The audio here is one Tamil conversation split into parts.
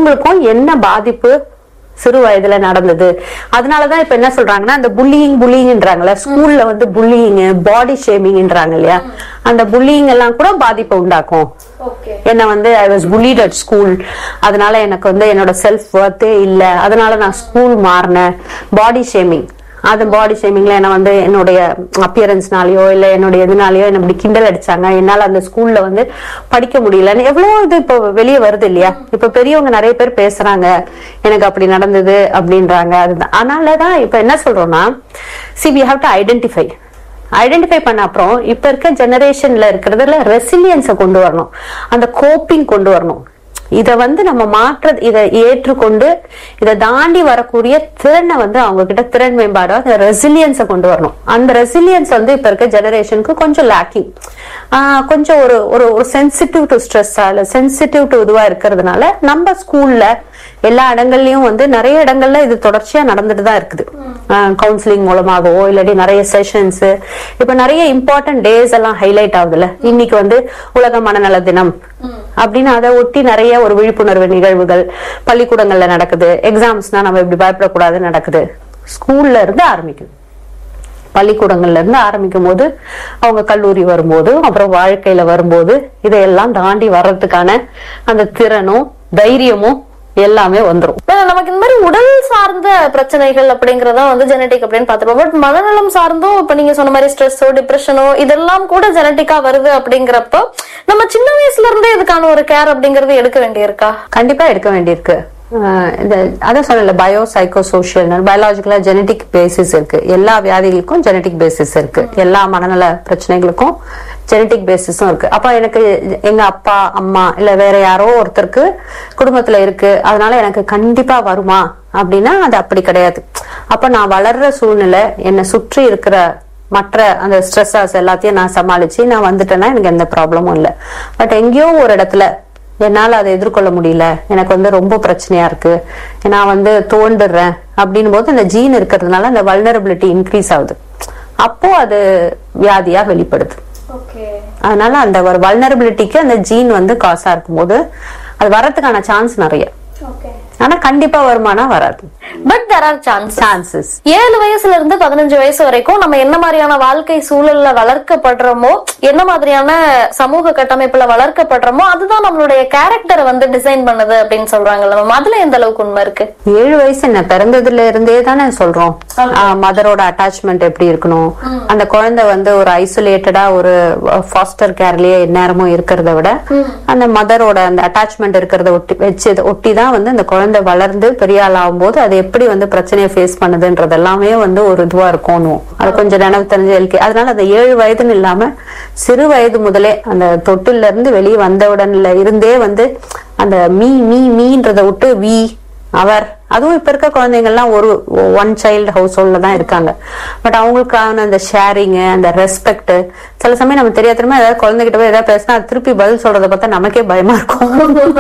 பெரியவங்களுக்கும் என்ன பாதிப்பு சிறு வயதுல நடந்தது அதனாலதான் இப்ப என்ன சொல்றாங்கன்னா அந்த புல்லிங் புல்லிங்ன்றாங்கல்ல ஸ்கூல்ல வந்து புல்லிங் பாடி ஷேமிங்ன்றாங்க இல்லையா அந்த புல்லிங் எல்லாம் கூட பாதிப்பை உண்டாக்கும் ஓகே என்ன வந்து I was bullied at school அதனால எனக்கு வந்து என்னோட செல்ஃப் ஒர்த்தே இல்ல அதனால நான் ஸ்கூல் மாறினேன் பாடி ஷேமிங் அது பாடி ஷேமிங்ல என்ன வந்து என்னுடைய அப்பியரன்ஸ்னாலயோ இல்ல என்னுடைய இதனாலயோ என்ன இப்படி கிண்டல் அடிச்சாங்க என்னால அந்த ஸ்கூல்ல வந்து படிக்க முடியலன்னு எவ்வளவு இது இப்போ வெளியே வருது இல்லையா இப்ப பெரியவங்க நிறைய பேர் பேசுறாங்க எனக்கு அப்படி நடந்தது அப்படின்றாங்க அதுதான் அதனாலதான் இப்ப என்ன சொல்றோம்னா see we have to identify identify பண்ண அப்புறம் இப்ப இருக்க ஜெனரேஷன்ல இருக்கிறதுல ரெசிலியன்ஸை கொண்டு வரணும் அந்த கோப்பிங் கொண்டு வரணும் இத வந்து நம்ம மாற்ற இதை ஏற்றுக்கொண்டு இதை தாண்டி வரக்கூடிய திறனை வந்து அவங்க கிட்ட திறன் மேம்பாடு அந்த ரெசிலியன்ஸை கொண்டு வரணும் அந்த ரெசிலியன்ஸ் வந்து இப்ப இருக்க ஜெனரேஷனுக்கு கொஞ்சம் லேக்கிங் கொஞ்சம் ஒரு ஒரு ஒரு சென்சிட்டிவ் டு ஸ்ட்ரெஸ்ஸா இல்ல சென்சிட்டிவ் டு இதுவா இருக்கிறதுனால நம்ம ஸ்கூல்ல எல்லா இடங்கள்லயும் வந்து நிறைய இடங்கள்ல இது தொடர்ச்சியா நடந்துட்டு தான் இருக்குது கவுன்சிலிங் மூலமாகவோ இல்லாட்டி நிறைய செஷன்ஸ் இப்ப நிறைய இம்பார்ட்டன்ட் டேஸ் எல்லாம் ஹைலைட் ஆகுதுல்ல இன்னைக்கு வந்து உலக மனநல தினம் அப்படின்னு அதை ஒட்டி நிறைய ஒரு விழிப்புணர்வு நிகழ்வுகள் பள்ளிக்கூடங்கள்ல நடக்குது எக்ஸாம்ஸ்னா நம்ம இப்படி பயப்படக்கூடாது நடக்குது ஸ்கூல்ல இருந்து ஆரம்பிக்குது பள்ளிக்கூடங்கள்ல இருந்து ஆரம்பிக்கும் போது அவங்க கல்லூரி வரும்போது அப்புறம் வாழ்க்கையில வரும்போது இதையெல்லாம் தாண்டி வர்றதுக்கான அந்த திறனும் தைரியமும் எல்லாமே வந்துரும் இப்ப நமக்கு இந்த மாதிரி உடல் சார்ந்த பிரச்சனைகள் அப்படிங்கறதா வந்து ஜெனட்டிக் அப்படின்னு பாத்துருப்போம் பட் மனநலம் சார்ந்தும் இப்ப நீங்க சொன்ன மாதிரி ஸ்ட்ரெஸ்ஸோ டிப்ரெஷனோ இதெல்லாம் கூட ஜெனட்டிக்கா வருது அப்படிங்கிறப்போ நம்ம சின்ன வயசுல இருந்தே இதுக்கான ஒரு கேர் அப்படிங்கறது எடுக்க வேண்டியிருக்கா கண்டிப்பா எடுக்க வேண்டியிருக்கு ஆஹ் இந்த அதான் சொன்னல பயோ சைக்கோ சோசியல் பயாலஜிக்கலா ஜெனட்டிக் பேசிஸ் இருக்கு எல்லா வியாதிகளுக்கும் ஜெனட்டிக் பேசிஸ் இருக்கு எல்லா மனநல பிரச்சனைகளுக்கும் ஜெனட்டிக் பேசிஸும் இருக்கு அப்ப எனக்கு எங்க அப்பா அம்மா இல்ல வேற யாரோ ஒருத்தருக்கு குடும்பத்துல இருக்கு அதனால எனக்கு கண்டிப்பா வருமா அப்படின்னா அது அப்படி கிடையாது அப்ப நான் வளர்ற சூழ்நிலை என்னை சுற்றி இருக்கிற மற்ற அந்த ஸ்ட்ரெஸ்ஸஸ் எல்லாத்தையும் நான் சமாளிச்சு நான் வந்துட்டேன்னா எனக்கு எந்த ப்ராப்ளமும் இல்லை பட் எங்கேயோ ஒரு இடத்துல என்னால அதை எதிர்கொள்ள முடியல எனக்கு வந்து ரொம்ப பிரச்சனையா இருக்கு நான் வந்து தோண்டுறேன் அப்படின் போது அந்த ஜீன் இருக்கிறதுனால அந்த வல்னரபிலிட்டி இன்க்ரீஸ் ஆகுது அப்போ அது வியாதியா வெளிப்படுது ஓகே அதனால அந்த ஒரு வல்னரபிலிட்டிக்கு அந்த ஜீன் வந்து காசா இருக்கும்போது அது வரதுக்கான சான்ஸ் நிறைய ஓகே ஆனா கண்டிப்பா வருமானா வராது but there are chance chances ஏழு வயசுல இருந்து பதினஞ்சு வயசு வரைக்கும் நம்ம என்ன மாதிரியான வாழ்க்கை சூழல்ல வளர்க்கப்படுறோமோ என்ன மாதிரியான சமூக கட்டமைப்புல வளர்க்கப்படுறோமோ அதுதான் நம்மளுடைய கேரக்டரை வந்து டிசைன் பண்ணுது அப்படின்னு சொல்றாங்கல்ல மேம் அதுல எந்த அளவுக்கு உண்மை இருக்கு ஏழு வயசு என்ன பிறந்ததுல இருந்தே தானே சொல்றோம் மதரோட அட்டாச்மெண்ட் எப்படி இருக்கணும் அந்த குழந்தை வந்து ஒரு ஐசோலேட்டடா ஒரு ஃபாஸ்டர் கேர்லயே எந்நேரமும் இருக்கிறத விட அந்த மதரோட அந்த அட்டாச்மெண்ட் இருக்கிறத ஒட்டி வச்சு ஒட்டி தான் வந்து அந்த குழந்தை வளர்ந்து பெரிய ஆள் ஆகும்போது அது எப்படி வந்து பிரச்சனையை ஃபேஸ் பண்ணுதுன்றது எல்லாமே வந்து ஒரு இதுவா இருக்கணும் அது கொஞ்சம் நினைவு தெரிஞ்சு எல்கே அதனால அந்த ஏழு வயதுன்னு இல்லாம சிறு வயது முதலே அந்த தொட்டில இருந்து வெளியே வந்தவுடன்ல இருந்தே வந்து அந்த மீ மீ மீன்றத விட்டு வி அவர் அதுவும் இப்ப இருக்க குழந்தைங்க எல்லாம் ஒரு ஒன் சைல்டு ஹவுஸ் ஹோல்ட்ல தான் இருக்காங்க பட் அவங்களுக்கான அந்த ஷேரிங் அந்த ரெஸ்பெக்ட் சில சமயம் நம்ம தெரியாதமா ஏதாவது குழந்தைகிட்ட போய் ஏதாவது பேசினா அது திருப்பி பதில் சொல்றத பார்த்தா நமக்கே பயமா இருக்கும்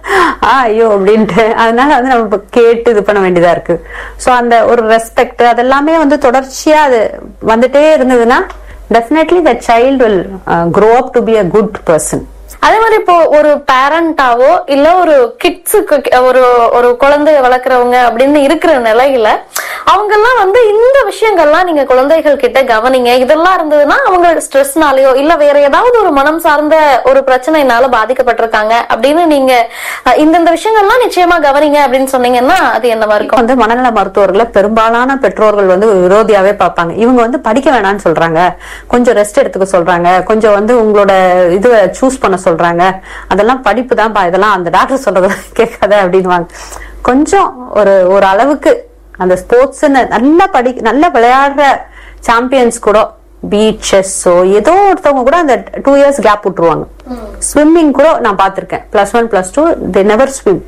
ஆ ஐயோ அப்படின்ட்டு அதனால வந்து நம்ம இப்ப கேட்டு இது பண்ண வேண்டியதா இருக்கு சோ அந்த ஒரு ரெஸ்பெக்ட் அதெல்லாமே வந்து தொடர்ச்சியா அது வந்துட்டே இருந்ததுன்னா definitely the child will grow up to be a good person அதே மாதிரி இப்போ ஒரு பேரண்டாவோ இல்ல ஒரு கிட்ஸுக்கு ஒரு ஒரு குழந்தைய வளர்க்குறவங்க அப்படின்னு இருக்கிற நிலையில அவங்க எல்லாம் வந்து இந்த விஷயங்கள்லாம் நீங்க குழந்தைகள் கிட்ட கவனிங்க இதெல்லாம் இருந்ததுன்னா அவங்க ஸ்ட்ரெஸ்னாலயோ இல்ல வேற ஏதாவது ஒரு மனம் சார்ந்த ஒரு பிரச்சனைனால பாதிக்கப்பட்டிருக்காங்க அப்படின்னு நீங்க அஹ், இந்தந்த விஷயங்கள்லாம் நிச்சயமா கவனிங்க அப்படின்னு சொன்னீங்கன்னா அது என்னவா இருக்கும் வந்து மனநல மருத்துவர்களை பெரும்பாலான பெற்றோர்கள் வந்து விரோதியாவே பார்ப்பாங்க இவங்க வந்து படிக்க வேணாம்னு சொல்றாங்க கொஞ்சம் ரெஸ்ட் எடுத்துக்க சொல்றாங்க கொஞ்சம் வந்து உங்களோட இது சூஸ் பண்ண சொல்றாங்க அதெல்லாம் படிப்பு தான்ப்பா இதெல்லாம் அந்த டாக்டர் சொல்றத கேட்காத அப்படின்வாங்க கொஞ்சம் ஒரு ஒரு அளவுக்கு அந்த ஸ்போர்ட்ஸ் நல்லா படி நல்லா விளையாடுற சாம்பியன்ஸ் கூட பீச் செஸ்ஸோ ஏதோ ஒருத்தவங்க கூட அந்த டூ இயர்ஸ் கேப் விட்டுருவாங்க ஸ்விம்மிங் கூட நான் பார்த்திருக்கேன் plus one plus two they never swim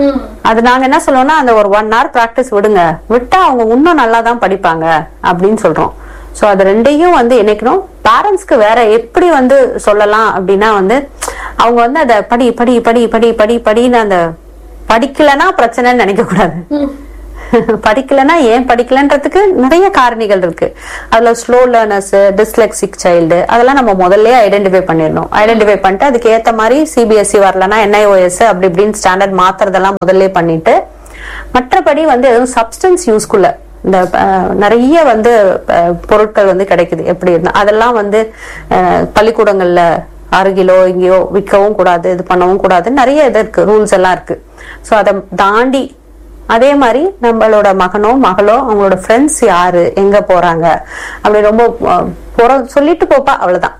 அது நாங்க என்ன சொல்லுவோம்னா அந்த ஒரு ஒன் ஹவர் பிராக்டிஸ் விடுங்க விட்டா அவங்க இன்னும் நல்லா தான் படிப்பாங்க அப்படின்னு சொல்றோம் சோ அது ரெண்டையும் வந்து இணைக்கணும் பேரண்ட்ஸ்க்கு வேற எப்படி வந்து சொல்லலாம் அப்படின்னா வந்து அவங்க வந்து அத படி படி படி படி படி படின்னு அந்த படிக்கலைன்னா பிரச்சனைன்னு நினைக்க கூடாது படிக்கலைன்னா ஏன் படிக்கலன்றதுக்கு நிறைய காரணிகள் இருக்கு அதுல ஸ்லோ லேர்னர்ஸ் டிஸ்லெக்சிக் சைல்டு அதெல்லாம் நம்ம முதல்ல ஐடென்டிஃபை பண்ணிடணும் ஐடென்டிஃபை பண்ணிட்டு அதுக்கு ஏத்த மாதிரி சிபிஎஸ்சி வரலன்னா என்ஐஓஎஸ் அப்படி இப்படின்னு ஸ்டாண்டர்ட் மாத்துறதெல்லாம் முதல்ல பண்ணிட்டு மற்றபடி வந்து எதுவும் சப்ஸ்டன்ஸ் யூஸ்குள்ள இந்த அஹ், நிறைய வந்து அஹ், பொருட்கள் வந்து கிடைக்குது எப்படி இருந்தா அதெல்லாம் வந்து அஹ், பள்ளிக்கூடங்கள்ல அருகிலோ இங்கேயோ விற்கவும் கூடாது இது பண்ணவும் கூடாது நிறைய இது இருக்கு ரூல்ஸ் எல்லாம் இருக்கு ஸோ அதை தாண்டி அதே மாதிரி நம்மளோட மகனோ மகளோ அவங்களோட ஃப்ரெண்ட்ஸ் யாரு எங்க போறாங்க அப்படி ரொம்ப அஹ், புற சொல்லிட்டு போப்பா அவ்வளவுதான்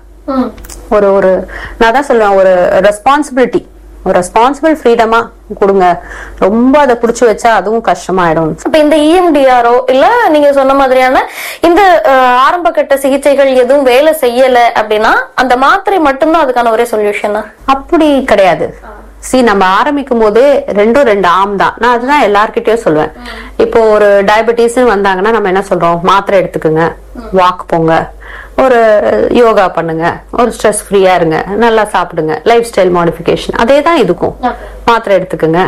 ஒரு ஒரு நான் தான் சொல்லுவேன் ஒரு ரெஸ்பான்சிபிலிட்டி ஒரு ரெஸ்பான்சிபிள் ஃப்ரீடமா கொடுங்க ரொம்ப அதை புடிச்சு வச்சா அதுவும் கஷ்டமாயிடும் இப்ப இந்த இஎம்டிஆரோ இல்ல நீங்க சொன்ன மாதிரியான இந்த அஹ், ஆரம்ப கட்ட சிகிச்சைகள் எதுவும் வேலை செய்யல அப்படின்னா அந்த மாத்திரை மட்டும்தான் அதுக்கான ஒரே சொல்யூஷனா அப்படி கிடையாது சி நம்ம ஆரம்பிக்கும் போதே ரெண்டும் ரெண்டு ஆம் தான் நான் அதுதான் எல்லார்கிட்டயும் சொல்லுவேன் இப்போ ஒரு டயபெட்டிஸ் வந்தாங்கன்னா நம்ம என்ன சொல்றோம் மாத்திரை எடுத்துக்குங்க வாக் போங்க ஒரு யோகா பண்ணுங்க ஒரு ஸ்ட்ரெஸ் ஃப்ரீயா இருங்க நல்லா சாப்பிடுங்க லைஃப் ஸ்டைல் மாடிஃபிகேஷன் அதே தான் இதுக்கும் மாத்திரை எடுத்துக்குங்க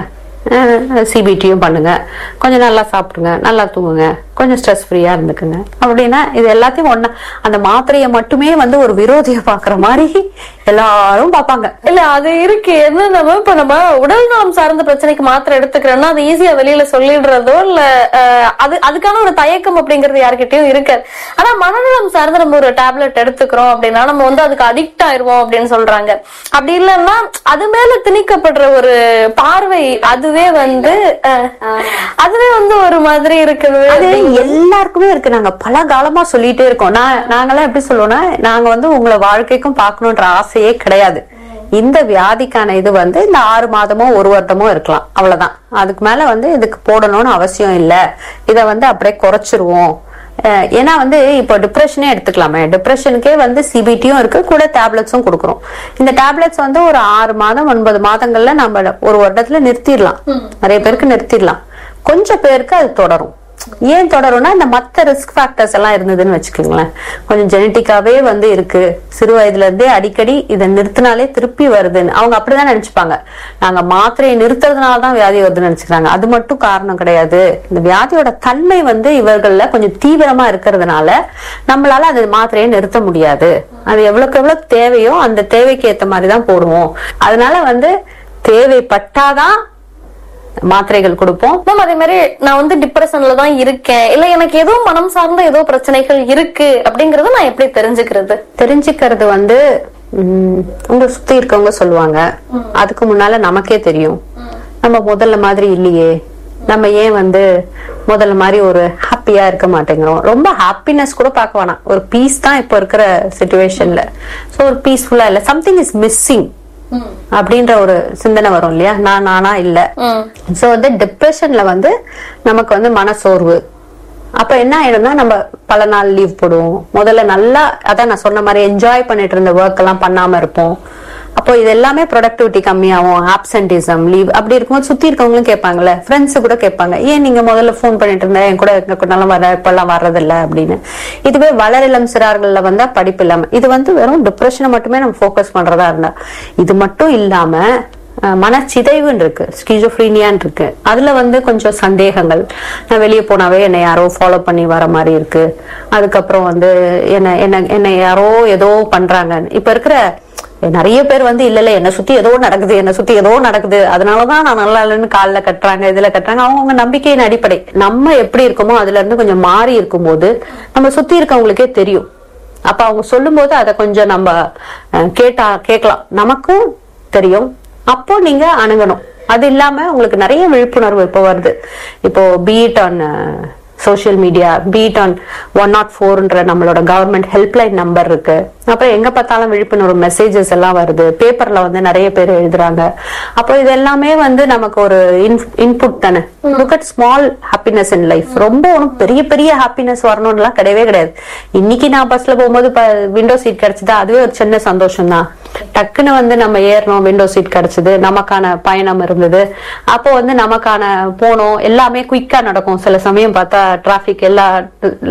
சிபிடியும் பண்ணுங்க கொஞ்சம் நல்லா சாப்பிடுங்க நல்லா தூங்குங்க கொஞ்சம் ஸ்ட்ரெஸ் ஃப்ரீயா இருந்துக்குங்க அப்படின்னா இது எல்லாத்தையும் ஒண்ணா அந்த மாத்திரையை மட்டுமே வந்து ஒரு விரோதிய பாக்குற மாதிரி எல்லாரும் பார்ப்பாங்க இல்ல அது இருக்கு என்ன நம்ம இப்ப நம்ம உடல் நலம் சார்ந்த பிரச்சனைக்கு மாத்திரை எடுத்துக்கிறோம்னா அது ஈஸியா வெளியில சொல்லிடுறதோ இல்ல அஹ், அது அதுக்கான ஒரு தயக்கம் அப்படிங்கறது யார்கிட்டயும் இருக்காது ஆனா மனநலம் சார்ந்து நம்ம ஒரு டேப்லெட் எடுத்துக்கிறோம் அப்படின்னா நம்ம வந்து அதுக்கு அடிக்ட் ஆயிருவோம் அப்படின்னு சொல்றாங்க அப்படி இல்லைன்னா அது மேல திணிக்கப்படுற ஒரு பார்வை அதுவே வந்து அஹ், அதுவே வந்து ஒரு மாதிரி இருக்குது அது எல்லாருக்குமே இருக்கு நாங்க பல காலமா சொல்லிட்டே இருக்கோம் நான் நாங்கெல்லாம் எப்படி சொல்லுவோம்னா நாங்க வந்து உங்களை வாழ்க்கைக்கும் பார்க்கணுன்ற ஆசையே கிடையாது இந்த வியாதிக்கான இது வந்து இந்த ஆறு மாதமோ ஒரு வருடமோ இருக்கலாம் அவ்வளவுதான் அதுக்கு மேல வந்து இதுக்கு போடணும்னு அவசியம் இல்ல இத வந்து அப்படியே குறைச்சிருவோம் அஹ் ஏன்னா வந்து இப்போ டிப்ரெஷனே எடுத்துக்கலாமே டிப்ரெஷனுக்கே வந்து சிபிடியும் இருக்கு கூட டேப்லெட்ஸும் கொடுக்குறோம் இந்த டேப்லெட்ஸ் வந்து ஒரு ஆறு மாதம் ஒன்பது மாதங்கள்ல நம்ம ஒரு வருடத்துல நிறுத்திடலாம் நிறைய பேருக்கு நிறுத்திடலாம் கொஞ்சம் பேருக்கு அது தொடரும் ஏன் தொடரும்னா இந்த மத்த ரிஸ்க் ஃபேக்டர்ஸ் எல்லாம் இருந்ததுன்னு வச்சுக்கோங்களேன் கொஞ்சம் ஜெனட்டிக்காவே வந்து இருக்கு சிறு வயதுல இருந்தே அடிக்கடி இதை நிறுத்தினாலே திருப்பி வருதுன்னு அவங்க அப்படிதான் நினைச்சுப்பாங்க நாங்க மாத்திரையை நிறுத்துறதுனால தான் வியாதி வருதுன்னு நினைச்சுக்கிறாங்க அது மட்டும் காரணம் கிடையாது இந்த வியாதியோட தன்மை வந்து இவர்கள்ல கொஞ்சம் தீவிரமா இருக்கிறதுனால நம்மளால அந்த மாத்திரையை நிறுத்த முடியாது அது எவ்வளவுக்கு எவ்வளவு தேவையோ அந்த தேவைக்கு ஏத்த மாதிரி தான் போடுவோம் அதனால வந்து தேவைப்பட்டாதான் மாத்திரைகள் கொடுப்போம் மேம் அதே மாதிரி நான் வந்து டிப்ரெஷன்ல தான் இருக்கேன் இல்ல எனக்கு ஏதோ மனம் சார்ந்த ஏதோ பிரச்சனைகள் இருக்கு அப்படிங்கறத நான் எப்படி தெரிஞ்சுக்கிறது தெரிஞ்சுக்கிறது வந்து உம், உங்க சுத்தி இருக்கவங்க சொல்லுவாங்க அதுக்கு முன்னால நமக்கே தெரியும் நம்ம முதல்ல மாதிரி இல்லையே நம்ம ஏன் வந்து முதல்ல மாதிரி ஒரு ஹாப்பியா இருக்க மாட்டேங்கிறோம் ரொம்ப ஹாப்பினஸ் கூட பார்க்க வேணாம் ஒரு பீஸ் தான் இப்போ இருக்கிற சுச்சுவேஷன்ல ஸோ ஒரு பீஸ்ஃபுல்லா இல்ல சம்திங் இஸ் மிஸ்ஸிங் அப்படின்ற ஒரு சிந்தனை வரும் இல்லையா நான் நானா இல்ல ம். சோ வந்து டிப்ரெஷன்ல வந்து நமக்கு வந்து மனசோர்வு அப்ப என்ன ஆயிடும்னா நம்ம பல நாள் லீவ் போடுவோம் முதல்ல நல்லா அதான் நான் சொன்ன மாதிரி என்ஜாய் பண்ணிட்டு இருந்த ஒர்க் எல்லாம் பண்ணாம இருப்போம் அப்போ இது எல்லாமே ப்ரொடக்டிவிட்டி கம்மியாகும் ஆப்சென்டிசம் லீவ் அப்படி இருக்கும்போது சுத்தி இருக்கவங்களும் கேட்பாங்கல்ல ஃப்ரெண்ட்ஸ் கூட கேட்பாங்க ஏன் நீங்க முதல்ல ஃபோன் பண்ணிட்டு இருந்த என் கூட எங்க கூடலாம் வர இப்பெல்லாம் வர்றதில்ல அப்படின்னு இதுவே வளரிளம் சிறார்கள்ல வந்தா படிப்பு இல்லாம இது வந்து வெறும் டிப்ரெஷனை மட்டுமே நம்ம ஃபோக்கஸ் பண்றதா இருந்தா இது மட்டும் இல்லாம அஹ் மனச்சிதைவுன்னு இருக்கு ஸ்கிசோஃப்ரீனியான்னு இருக்கு அதுல வந்து கொஞ்சம் சந்தேகங்கள் நான் வெளியே போனாவே என்னை யாரோ ஃபாலோ பண்ணி வர மாதிரி இருக்கு அதுக்கப்புறம் வந்து என்ன என்ன என்னை யாரோ ஏதோ பண்றாங்க இப்ப இருக்கிற நிறைய பேர் வந்து இல்ல இல்ல என்ன சுத்தி ஏதோ நடக்குது என்ன சுத்தி ஏதோ நடக்குது அதனாலதான் நான் நல்லா இல்லைன்னு கால்ல கட்டுறாங்க இதுல கட்டுறாங்க அவங்கவுங்க நம்பிக்கையின் அடிப்படை நம்ம எப்படி இருக்கோமோ அதுல இருந்து கொஞ்சம் மாறி இருக்கும்போது நம்ம சுத்தி இருக்கவங்களுக்கே தெரியும் அப்ப அவங்க சொல்லும்போது அதை கொஞ்சம் நம்ம அஹ், கேட்டா கேட்கலாம் நமக்கும் தெரியும் அப்போ நீங்க அணுகணும் அது இல்லாம உங்களுக்கு நிறைய விழிப்புணர்வு இப்போ வருது இப்போ be it on social media be it on one not ஃபோர்ன்ற நம்மளோட கவர்மெண்ட் ஹெல்ப்லைன் நம்பர் இருக்கு அப்புறம் எங்க பார்த்தாலும் விழிப்புணர்வு மெசேஜஸ் எல்லாம் வருது பேப்பர்ல வந்து நிறைய பேர் எழுதுறாங்க அப்போ இது எல்லாமே வந்து நமக்கு ஒரு இன்புட் தானே look at small happiness in life ரொம்ப ஒன்றும் பெரிய பெரிய ஹாப்பினஸ் வரணும்லாம் கிடையவே கிடையாது இன்னைக்கு நான் பஸ்ல போகும்போது விண்டோ சீட் கிடைச்சதா அதுவே ஒரு சின்ன சந்தோஷம் தான் டக்குன்னு வந்து நம்ம ஏறணும் விண்டோ சீட் கிடைச்சது நமக்கான பயணம் இருந்தது அப்போ வந்து நமக்கான போனோம் எல்லாமே குயிக்கா நடக்கும் சில சமயம் பார்த்தா டிராபிக் எல்லா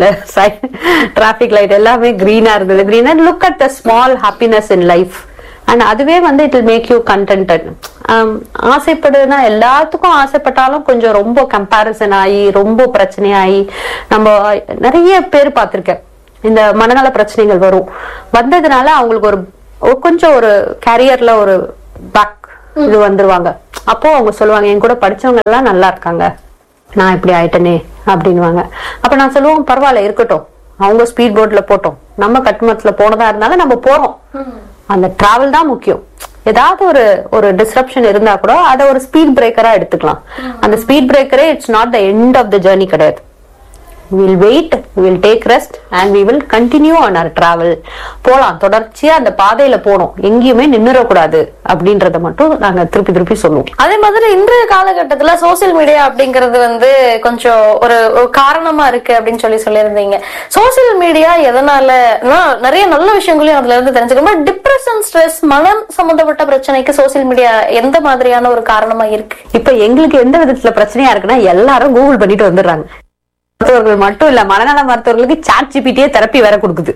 டிராபிக் லைட் எல்லாமே கிரீனா இருந்தது கிரீனா look at the small happiness in life and அதுவே வந்து இட் மேக் யூ கண்டென்டட் ஆசைப்படுனா எல்லாத்துக்கும் ஆசைப்பட்டாலும் கொஞ்சம் ரொம்ப கம்பேரிசன் ஆகி ரொம்ப பிரச்சனையாகி நம்ம நிறைய பேர் பார்த்திருக்கேன் இந்த மனநல பிரச்சனைகள் வரும் வந்ததுனால அவங்களுக்கு ஒரு ஒரு கொஞ்சம் ஒரு கேரியர்ல ஒரு பேக் இது வந்துருவாங்க அப்போ அவங்க சொல்லுவாங்க என் கூட படிச்சவங்க எல்லாம் நல்லா இருக்காங்க நான் இப்படி ஆயிட்டனே அப்படின்னுவாங்க அப்ப நான் சொல்லுவோம் பரவாயில்ல இருக்கட்டும் அவங்க ஸ்பீட் போட்ல போட்டோம் நம்ம கட்டுமத்துல போனதா இருந்தாலும் நம்ம போறோம் அந்த டிராவல் தான் முக்கியம் ஏதாவது ஒரு ஒரு டிஸ்ரப்ஷன் இருந்தா கூட அதை ஒரு ஸ்பீட் பிரேக்கரா எடுத்துக்கலாம் அந்த ஸ்பீட் பிரேக்கரே it's not the end of the journey கிடையாது will wait will take rest and we will continue on our travel போலாம் தொடர்ச்சியா அந்த பாதையில போனோம் எங்கேயுமே நின்னுடக்கூடாது அப்படின்றத மட்டும் நாங்க திருப்பி திருப்பி சொல்லுவோம் அதே மாதிரி இன்றைய காலகட்டத்துல சோசியல் மீடியா அப்படிங்கிறது வந்து கொஞ்சம் ஒரு ஒரு காரணமா இருக்கு அப்படின்னு சொல்லி சொல்லியிருந்தீங்க சோசியல் மீடியா எதனால நான் நிறைய நல்ல விஷயங்களையும் அதுல இருந்து தெரிஞ்சுக்கணும் டிப்ரெஷன் ஸ்ட்ரெஸ் மனம் சம்பந்தப்பட்ட பிரச்சனைக்கு சோசியல் மீடியா எந்த மாதிரியான ஒரு காரணமா இருக்கு இப்ப எங்களுக்கு எந்த விதத்துல பிரச்சனையா இருக்குன்னா எல்லாரும் கூகுள் பண்ணிட்டு வந்துடுறாங்க மருத்துவர்கள் மட்டும் இல்ல மனநல மருத்துவர்களுக்கு சாட் ஜிபிட்டியே தெரப்பி வேற கொடுக்குது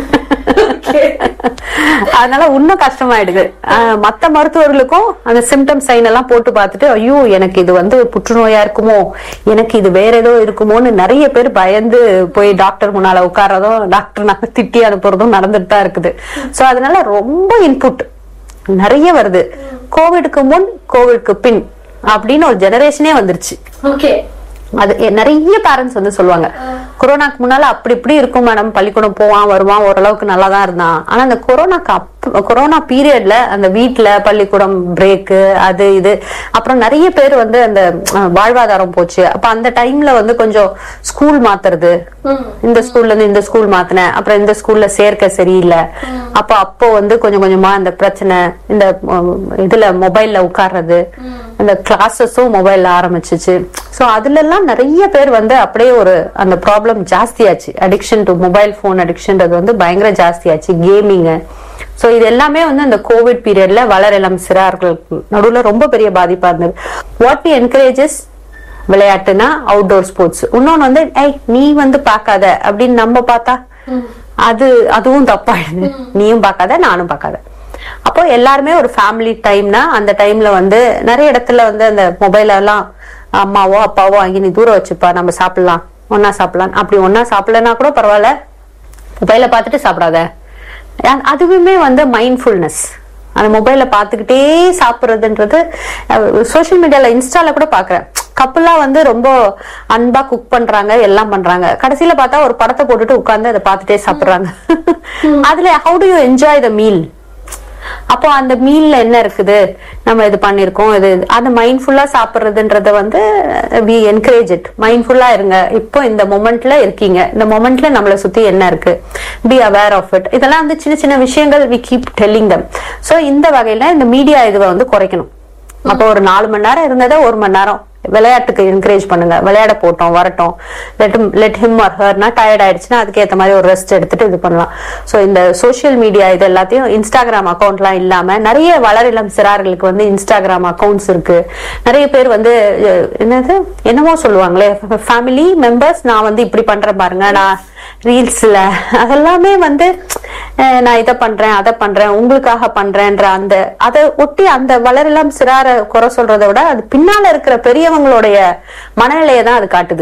அதனால இன்னும் கஷ்டமாயிடுது ஆஹ் மத்த மருத்துவர்களுக்கும் அந்த சிம்டம் சைன் எல்லாம் போட்டு பார்த்துட்டு ஐயோ எனக்கு இது வந்து புற்றுநோயா இருக்குமோ எனக்கு இது வேற ஏதோ இருக்குமோன்னு நிறைய பேர் பயந்து போய் டாக்டர் முன்னால உட்கார்றதும் டாக்டர் நாங்க திட்டி அனுப்புறதும் நடந்துட்டு தான் இருக்குது சோ அதனால ரொம்ப இன்புட் நிறைய வருது கோவிடுக்கு முன் கோவிட்க்கு பின் அப்படின்னு ஒரு ஜெனரேஷனே வந்துருச்சு ஓகே அது எ- நிறைய பேரண்ட்ஸ் வந்து சொல்லுவாங்க கொரோனாக்கு முன்னால அப்படி இப்படி இருக்கும் மேடம் பள்ளிக்கூடம் போவான் வருவான் ஓரளவுக்கு நல்லா தான் இருந்தான் ஆனா அந்த கொரோனாக்கு அப் கொரோனா பீரியட்ல அந்த வீட்ல பள்ளிக்கூடம் பிரேக்கு அது இது அப்புறம் நிறைய பேர் வந்து அந்த அஹ், வாழ்வாதாரம் போச்சு அப்ப அந்த டைம்ல வந்து கொஞ்சம் ஸ்கூல் மாத்துறது இந்த ஸ்கூல்ல இருந்து இந்த ஸ்கூல் மாத்தினேன் அப்புறம் இந்த ஸ்கூல்ல சேர்க்க சரியில்லை அப்ப அப்போ வந்து கொஞ்சம் கொஞ்சமா இந்த பிரச்சனை இந்த உம், இதுல மொபைல்ல உட்கார்றது அந்த கிளாஸஸும் மொபைல்ல ஆரம்பிச்சிச்சு சோ அதுல எல்லாம் நிறைய பேர் வந்து அப்படியே ஒரு அந்த ப்ராப்ளம் ஜாஸ்தியாச்சு அடிக்ஷன் டு மொபைல் போன் அடிக்ஷன்றது வந்து பயங்கர ஜாஸ்தியாச்சு கேமிங் சோ இது எல்லாமே வந்து அந்த கோவிட் பீரியட்ல வளர் இளம் சிறார்களுக்கு நடுவுல ரொம்ப பெரிய பாதிப்பா இருந்தது வாட் வி என்கரேஜஸ் விளையாட்டுனா அவுட்டோர் ஸ்போர்ட்ஸ் இன்னொன்னு வந்து ஐய் நீ வந்து பார்க்காத அப்படின்னு நம்ம பார்த்தா அது அதுவும் தப்பாயிடுது நீயும் பார்க்காத நானும் பார்க்காத அப்போ எல்லாருமே ஒரு ஃபேமிலி டைம்னா அந்த டைம்ல வந்து நிறைய இடத்துல வந்து அந்த மொபைல் எல்லாம் அம்மாவோ அப்பாவோ வாங்கி நீ தூரம் வச்சுப்பா நம்ம சாப்பிடலாம் ஒன்னா சாப்பிடலாம் அப்படி ஒன்னா சாப்பிடலன்னா கூட பரவாயில்ல மொபைல பார்த்துட்டு சாப்பிடாத அ- அதுவுமே வந்து மைண்ட்ஃபுல்னஸ் அந்த மொபைல பார்த்துக்கிட்டே சாப்பிடுறதுன்றது சோஷியல் மீடியால இன்ஸ்டால கூட பாக்குறேன் கப்பலா வந்து ரொம்ப அன்பா குக் பண்றாங்க எல்லாம் பண்றாங்க கடைசியில பார்த்தா ஒரு படத்தை போட்டுட்டு உட்கார்ந்து அதை பார்த்துட்டே சாப்பிடுறாங்க அதுல how do you enjoy the meal அப்போ அந்த மீல்ல என்ன இருக்குது நம்ம இது பண்ணிருக்கோம் இது அந்த மைண்ட்ஃபுல்லா சாப்பிடுறதுன்றத வந்து வி என்கரேஜ் இட் மைண்ட்ஃபுல்லா இருங்க இப்போ இந்த மொமெண்ட்ல இருக்கீங்க இந்த மொமெண்ட்ல நம்மளை சுத்தி என்ன இருக்கு பி அவேர் ஆஃப் இட் இதெல்லாம் வந்து சின்ன சின்ன விஷயங்கள் we keep telling them so இந்த வகையில இந்த மீடியா இதுவை வந்து குறைக்கணும் அப்போ ஒரு நாலு மணி நேரம் இருந்ததை ஒரு மணி நேரம் விளையாட்டுக்கு என்கரேஜ் பண்ணுங்க விளையாட போட்டோம் வரட்டும் லெட் லெட் ஹிம் ஆர் ஹர்னா டயர்ட் ஆயிடுச்சுன்னா அதுக்கு ஏத்த மாதிரி ஒரு ரெஸ்ட் எடுத்துட்டு இது பண்ணலாம் சோ இந்த சோஷியல் மீடியா இது எல்லாத்தையும் இன்ஸ்டாகிராம் அக்கௌண்ட்லாம் இல்லாம நிறைய வளரிளம் சிறார்களுக்கு வந்து இன்ஸ்டாகிராம் அக்கௌண்ட்ஸ் இருக்கு நிறைய பேர் வந்து அஹ், என்னது என்னமோ சொல்லுவாங்களே ஃபேமிலி மெம்பர்ஸ் நான் வந்து இப்படி பண்றேன் பாருங்க நான் ரீல்ஸ்ல அதெல்லாமே வந்து அஹ், நான் இதை பண்றேன் அதை பண்றேன் உங்களுக்காக பண்றேன்ற அந்த அதை ஒட்டி அந்த வளரெல்லாம் சிறார குறை சொல்றதை விட அது பின்னால இருக்கிற பெரியவங்களுடைய மனநிலையை தான் அது காட்டுது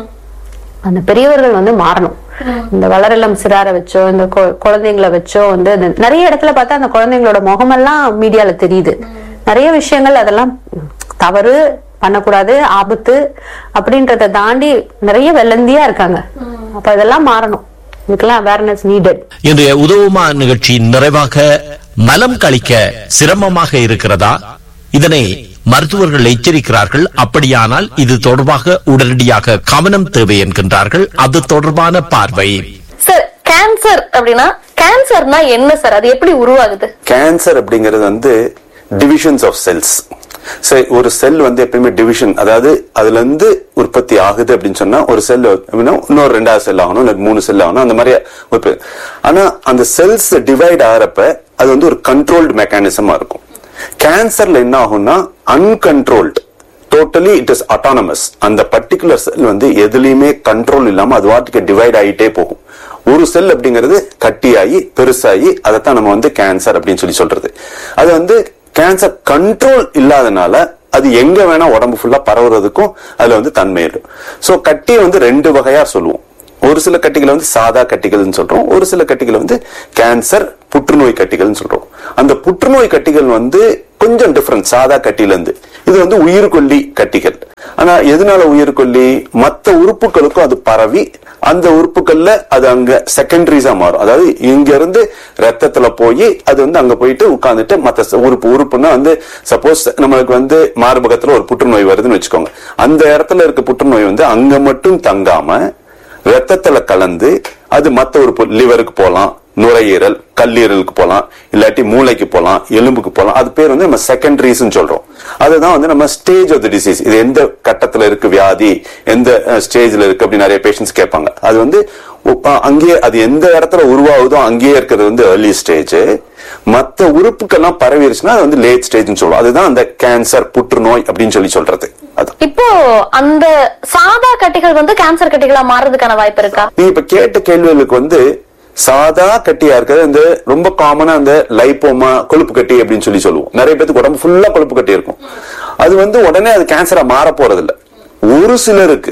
அந்த பெரியவர்கள் வந்து மாறணும் இந்த வளரெல்லாம் சிறார வச்சோ இந்த கொ- குழந்தைங்களை வச்சோ வந்து அது நிறைய இடத்துல பார்த்தா அந்த குழந்தைங்களோட முகமெல்லாம் மீடியால தெரியுது நிறைய விஷயங்கள் அதெல்லாம் தவறு பண்ணக்கூடாது ஆபத்து அப்படின்றத தாண்டி நிறைய வெள்ளந்தியா இருக்காங்க அப்ப இதெல்லாம் மாறணும் இதுக்கெல்லாம் அவேர்னஸ் நீடட் இன்றைய உதவுமா நிகழ்ச்சியின் நிறைவாக மலம் கழிக்க சிரமமாக இருக்கிறதா இதனை மருத்துவர்கள் எச்சரிக்கிறார்கள் அப்படியானால் இது தொடர்பாக உடனடியாக கவனம் தேவை என்கின்றார்கள் அது தொடர்பான பார்வை சார் கேன்சர் அப்படின்னா கேன்சர்னா என்ன சார் அது எப்படி உருவாகுது கேன்சர் அப்படிங்கிறது வந்து டிவிஷன்ஸ் ஆஃப் செல்ஸ் சரி ஒரு செல் வந்து எப்பயுமே டிவிஷன் அதாவது அதுல இருந்து உற்பத்தி ஆகுது அப்படின்னு சொன்னா ஒரு செல் இன்னொரு ரெண்டாவது செல் ஆகணும் இல்லை மூணு செல் ஆகணும் அந்த மாதிரி உற்பத்தி ஆனா அந்த செல்ஸ் டிவைட் ஆகிறப்ப அது வந்து ஒரு கண்ட்ரோல்டு மெக்கானிசமா இருக்கும் கேன்சர்ல என்ன ஆகும்னா uncontrolled totally it is autonomous அந்த பர்டிகுலர் செல் வந்து எதுலயுமே கண்ட்ரோல் இல்லாம அது வாட்டுக்கு டிவைட் ஆகிட்டே போகும் ஒரு செல் அப்படிங்கிறது கட்டியாகி பெருசாகி அதைத்தான் நம்ம வந்து கேன்சர் அப்படின்னு சொல்லி சொல்றது அது வந்து கேன்சர் கண்ட்ரோல் இல்லாதனால அது எங்க வேணா உடம்பு ஃபுல்லா பரவுறதுக்கும் அதுல வந்து தன்மை இருக்கும் சோ கட்டியை வந்து ரெண்டு வகையா சொல்லுவோம் ஒரு சில கட்டிகளை வந்து சாதா கட்டிகள்னு சொல்றோம் ஒரு சில கட்டிகளை வந்து கேன்சர் புற்றுநோய் கட்டிகள்னு சொல்றோம் அந்த புற்றுநோய் கட்டிகள் வந்து கொஞ்சம் டிஃபரன்ஸ் சாதா கட்டில இருந்து இது வந்து உயிர்கொல்லி கட்டிகள் ஆனா எதனால உயிர்கொல்லி மத்த உறுப்புகளுக்கும் அது பரவி அந்த உறுப்புகள்ல அது அங்க செகண்டரிஸா மாறும் அதாவது இங்க இருந்து ரத்தத்துல போய் அது வந்து அங்க போயிட்டு உட்கார்ந்துட்டு மத்த ச- உறுப்பு உறுப்புன்னா வந்து சப்போஸ் நம்மளுக்கு வந்து மார்பகத்துல ஒரு புற்றுநோய் வருதுன்னு வச்சுக்கோங்க அந்த இடத்துல இருக்க புற்றுநோய் வந்து அங்க மட்டும் தங்காம ரத்தத்துல கலந்து அது மத்த ஒரு லிவருக்கு போலாம் நுரையீரல் கல்லீரலுக்கு போலாம் இல்லாட்டி மூளைக்கு போலாம் எலும்புக்கு போலாம் அது பேர் வந்து நம்ம செகண்டரிஸ் சொல்றோம் அதுதான் வந்து நம்ம ஸ்டேஜ் ஆஃப் த டிசீஸ் இது எந்த கட்டத்துல இருக்கு வியாதி எந்த ஸ்டேஜ்ல இருக்கு அப்படின்னு நிறைய பேஷண்ட்ஸ் கேட்பாங்க அது வந்து உ- அ- அங்கேயே அது எந்த இடத்துல உருவாகுதோ அங்கேயே இருக்கிறது வந்து ஏர்லி ஸ்டேஜ் மத்த உறுப்புக்கெல்லாம் பரவிருச்சுன்னா அது வந்து லேட் ஸ்டேஜ்னு சொல்லுவோம் அதுதான் அந்த கேன்சர் புற்றுநோய் அப்படின்னு சொல்லி சொல்றது அது இப்போ அந்த சாதா கட்டிகள் வந்து கேன்சர் கட்டிகளா மாறதுக்கான வாய்ப்பு இருக்கா நீ இப்ப கேட்ட கேள்விகளுக்கு வந்து சாதா கட்டியா இருக்கிறது இந்த ரொம்ப காமனா அந்த லைப்போமா கொழுப்பு கட்டி அப்படின்னு சொல்லி சொல்லுவோம் நிறைய பேத்துக்கு உடம்பு ஃபுல்லா கொழுப்பு கட்டி இருக்கும் அது வந்து உடனே அது கேன்சரா மாற போறது இல்ல ஒரு சிலருக்கு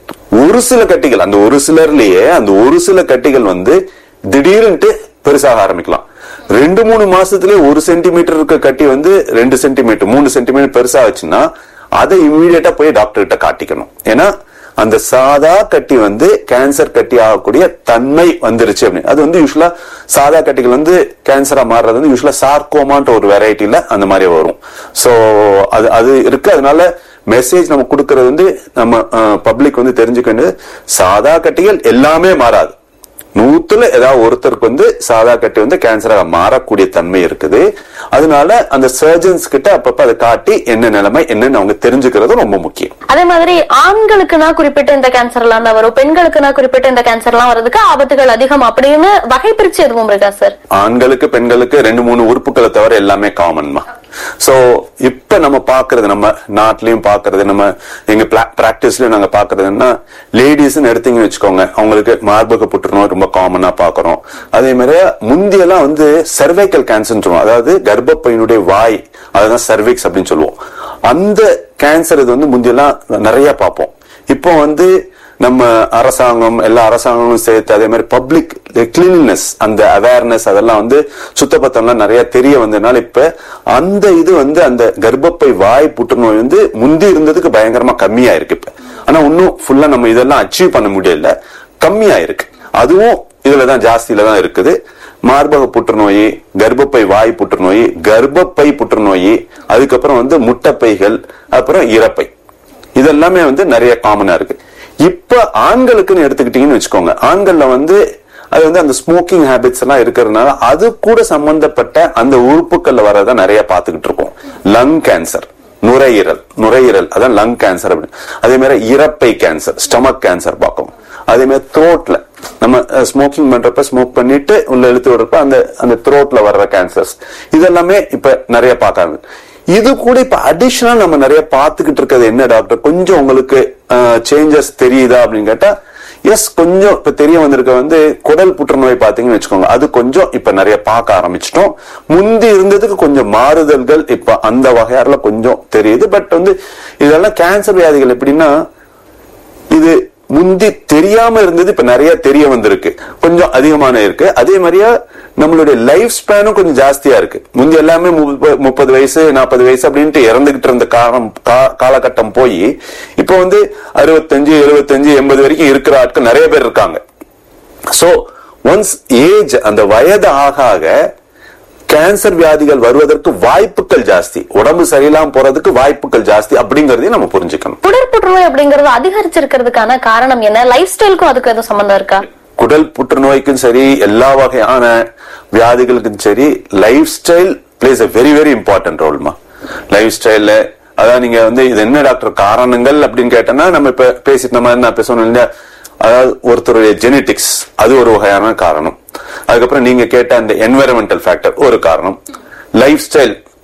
ஒரு சில கட்டிகள் அந்த ஒரு சிலர்லயே அந்த ஒரு சில கட்டிகள் வந்து திடீர்னுட்டு பெருசாக ஆரம்பிக்கலாம் ரெண்டு மூணு மாசத்துலயே ஒரு சென்டிமீட்டர் இருக்க கட்டி வந்து ரெண்டு சென்டிமீட்டர் மூணு சென்டிமீட்டர் பெருசாச்சுன்னா அதை இம்மீடியட்டா போய் டாக்டர் கிட்ட காட்டிக்கணும் ஏன்னா அந்த சாதா கட்டி வந்து கேன்சர் கட்டி ஆகக்கூடிய தன்மை வந்துருச்சு அப்படின்னு அது வந்து யூஸ்வலா சாதா கட்டிகள் வந்து கேன்சரா மாறுறது வந்து யூஸ்வலா சார்கோமான்ற ஒரு வெரைட்டில அந்த மாதிரி வரும் சோ அது அது இருக்கு அதனால மெசேஜ் நம்ம கொடுக்கறது வந்து நம்ம பப்ளிக் வந்து தெரிஞ்சுக்க வேண்டியது சாதா கட்டிகள் எல்லாமே மாறாது நூத்துல ஏதாவது ஒருத்தருக்கு வந்து சாதா கட்டி வந்து கேன்சராக மாறக்கூடிய தன்மை இருக்குது அதனால அந்த சர்ஜன்ஸ் கிட்ட அப்பப்ப அதை காட்டி என்ன நிலைமை என்னன்னு அவங்க தெரிஞ்சுக்கிறது ரொம்ப முக்கியம் அதே மாதிரி ஆண்களுக்குனா குறிப்பிட்ட இந்த கேன்சர் எல்லாம் தான் வரும் பெண்களுக்குனா குறிப்பிட்ட இந்த கேன்சர் எல்லாம் வர்றதுக்கு ஆபத்துகள் அதிகம் அப்படின்னு வகை பிரிச்சு எதுவும் இருக்கா சார் ஆண்களுக்கு பெண்களுக்கு ரெண்டு மூணு உறுப்புகளை தவிர எல்லாமே காமன்மா சோ இப்ப நம்ம பாக்குறது நம்ம நாட்டிலயும் பாக்குறது நம்ம எங்க பிராக்டிஸ்லயும் நாங்க பாக்குறது என்ன லேடிஸ்ன்னு எடுத்தீங்கன்னு வச்சுக்கோங்க அவங்களுக்கு மார்பக புற்றுநோய் ரொம்ப காமனா பாக்குறோம் அதே மாதிரி முந்தியெல்லாம் வந்து சர்வைக்கல் கேன்சர் சொல்லுவோம் அதாவது கர்ப்பப்பையினுடைய வாய் அதுதான் சர்விக்ஸ் அப்படின்னு சொல்லுவோம் அந்த கேன்சர் இது வந்து முந்தியெல்லாம் நிறைய பார்ப்போம் இப்போ வந்து நம்ம அரசாங்கம் எல்லா அரசாங்கமும் சேர்த்து அதே மாதிரி பப்ளிக் கிளீனினஸ் அந்த அவேர்னஸ் அதெல்லாம் வந்து சுத்தபத்தம்லாம் நிறைய தெரிய வந்ததுனால இப்ப அந்த இது வந்து அந்த கர்ப்பப்பை வாய் புற்றுநோய் வந்து முந்தி இருந்ததுக்கு பயங்கரமா கம்மியா இருக்கு இப்ப ஆனா இன்னும் ஃபுல்லா நம்ம இதெல்லாம் அச்சீவ் பண்ண முடியல கம்மியா இருக்கு அதுவும் இதுலதான் ஜாஸ்தியில தான் இருக்குது மார்பக புற்றுநோய் கர்ப்பப்பை வாய் புற்றுநோய் கர்ப்பப்பை புற்றுநோய் அதுக்கப்புறம் வந்து முட்டைப்பைகள் அப்புறம் இறப்பை இதெல்லாமே வந்து நிறைய காமனா இருக்கு இப்ப ஆண்களுக்குன்னு எடுத்துக்கிட்டீங்கன்னு வச்சுக்கோங்க ஆண்கள்ல வந்து அது வந்து அந்த ஸ்மோக்கிங் ஹேபிட்ஸ் எல்லாம் இருக்கிறதுனால அது கூட சம்பந்தப்பட்ட அந்த உறுப்புகள்ல வரத நிறைய பார்த்துக்கிட்டு இருக்கோம் லங் கேன்சர் நுரையீரல் நுரையீரல் அதான் லங் கேன்சர் அப்படின்னு அதே மாதிரி இறப்பை கேன்சர் ஸ்டமக் கேன்சர் பார்க்கணும் அதே மாதிரி த்ரோட்ல நம்ம ஸ்மோக்கிங் பண்றப்ப ஸ்மோக் பண்ணிட்டு உள்ள இழுத்து விடுறப்ப அந்த அந்த த்ரோட்ல வர்ற கேன்சர்ஸ் இதெல்லாமே இப்ப நிறைய பார்க்கறாங்க இது கூட இப்ப அடிஷனலா நம்ம நிறைய பார்த்துக்கிட்டு இருக்கிறது என்ன டாக்டர் கொஞ்சம் உங்களுக்கு சேஞ்சஸ் தெரியுதா அப்படின்னு கேட்டா எஸ் கொஞ்சம் இப்ப தெரிய வந்திருக்க வந்து குடல் புற்றுநோய் பாத்தீங்கன்னு வச்சுக்கோங்க அது கொஞ்சம் இப்ப நிறைய பார்க்க ஆரம்பிச்சிட்டோம் முந்தி இருந்ததுக்கு கொஞ்சம் மாறுதல்கள் இப்ப அந்த வகையாறுல கொஞ்சம் தெரியுது பட் வந்து இதெல்லாம் கேன்சர் வியாதிகள் எப்படின்னா இது முந்தி தெரியாம இருந்தது இப்ப நிறைய தெரிய வந்திருக்கு கொஞ்சம் அதிகமான இருக்கு அதே மாதிரியா நம்மளுடைய லைஃப் ஸ்பேனும் கொஞ்சம் ஜாஸ்தியா இருக்கு முந்தி எல்லாமே முப்ப- முப்பது வயசு நாற்பது வயசு அப்படின்ட்டு இறந்துகிட்டு இருந்த காலம் கா- காலகட்டம் போய் இப்போ வந்து அறுபத்தஞ்சு எழுபத்தஞ்சு எண்பது வரைக்கும் இருக்கிற ஆட்கள் நிறைய பேர் இருக்காங்க சோ ஒன்ஸ் ஏஜ் அந்த வயது ஆக ஆக கேன்சர் வியாதிகள் வருவதற்கு வாய்ப்புகள் ஜாஸ்தி உடம்பு சரியில்லாம போறதுக்கு வாய்ப்புகள் ஜாஸ்தி அப்படிங்கறதையும் நம்ம புரிஞ்சுக்கணும் குடல் புற்றுநோய் அப்படிங்கறது அதிகரிச்சிருக்கிறதுக்கான காரணம் என்ன லைஃப் ஸ்டைலுக்கும் அதுக்கு எதுவும் சம்பந்தம் இருக்கா குடல் புற்றுநோய்க்கும் சரி எல்லா வகையான வியாதிகளுக்கும் சரி life style plays a very very important ரோல்மா லைஃப் ஸ்டைல்ல அதான் நீங்க வந்து இது என்ன டாக்டர் காரணங்கள் அப்படின்னு கேட்டோம்னா நம்ம இப்ப பேசிட்டு நம்ம என்ன பேசணும் இல்லையா அதாவது ஒருத்தருடைய ஜெனெட்டிக்ஸ் அது ஒரு வகையான காரணம் அதுக்கப்புறம் நீங்க கேட்ட அந்த என்வைரன்மெண்டல் ஃபேக்டர் ஒரு காரணம் லைஃப் ஸ்டைல்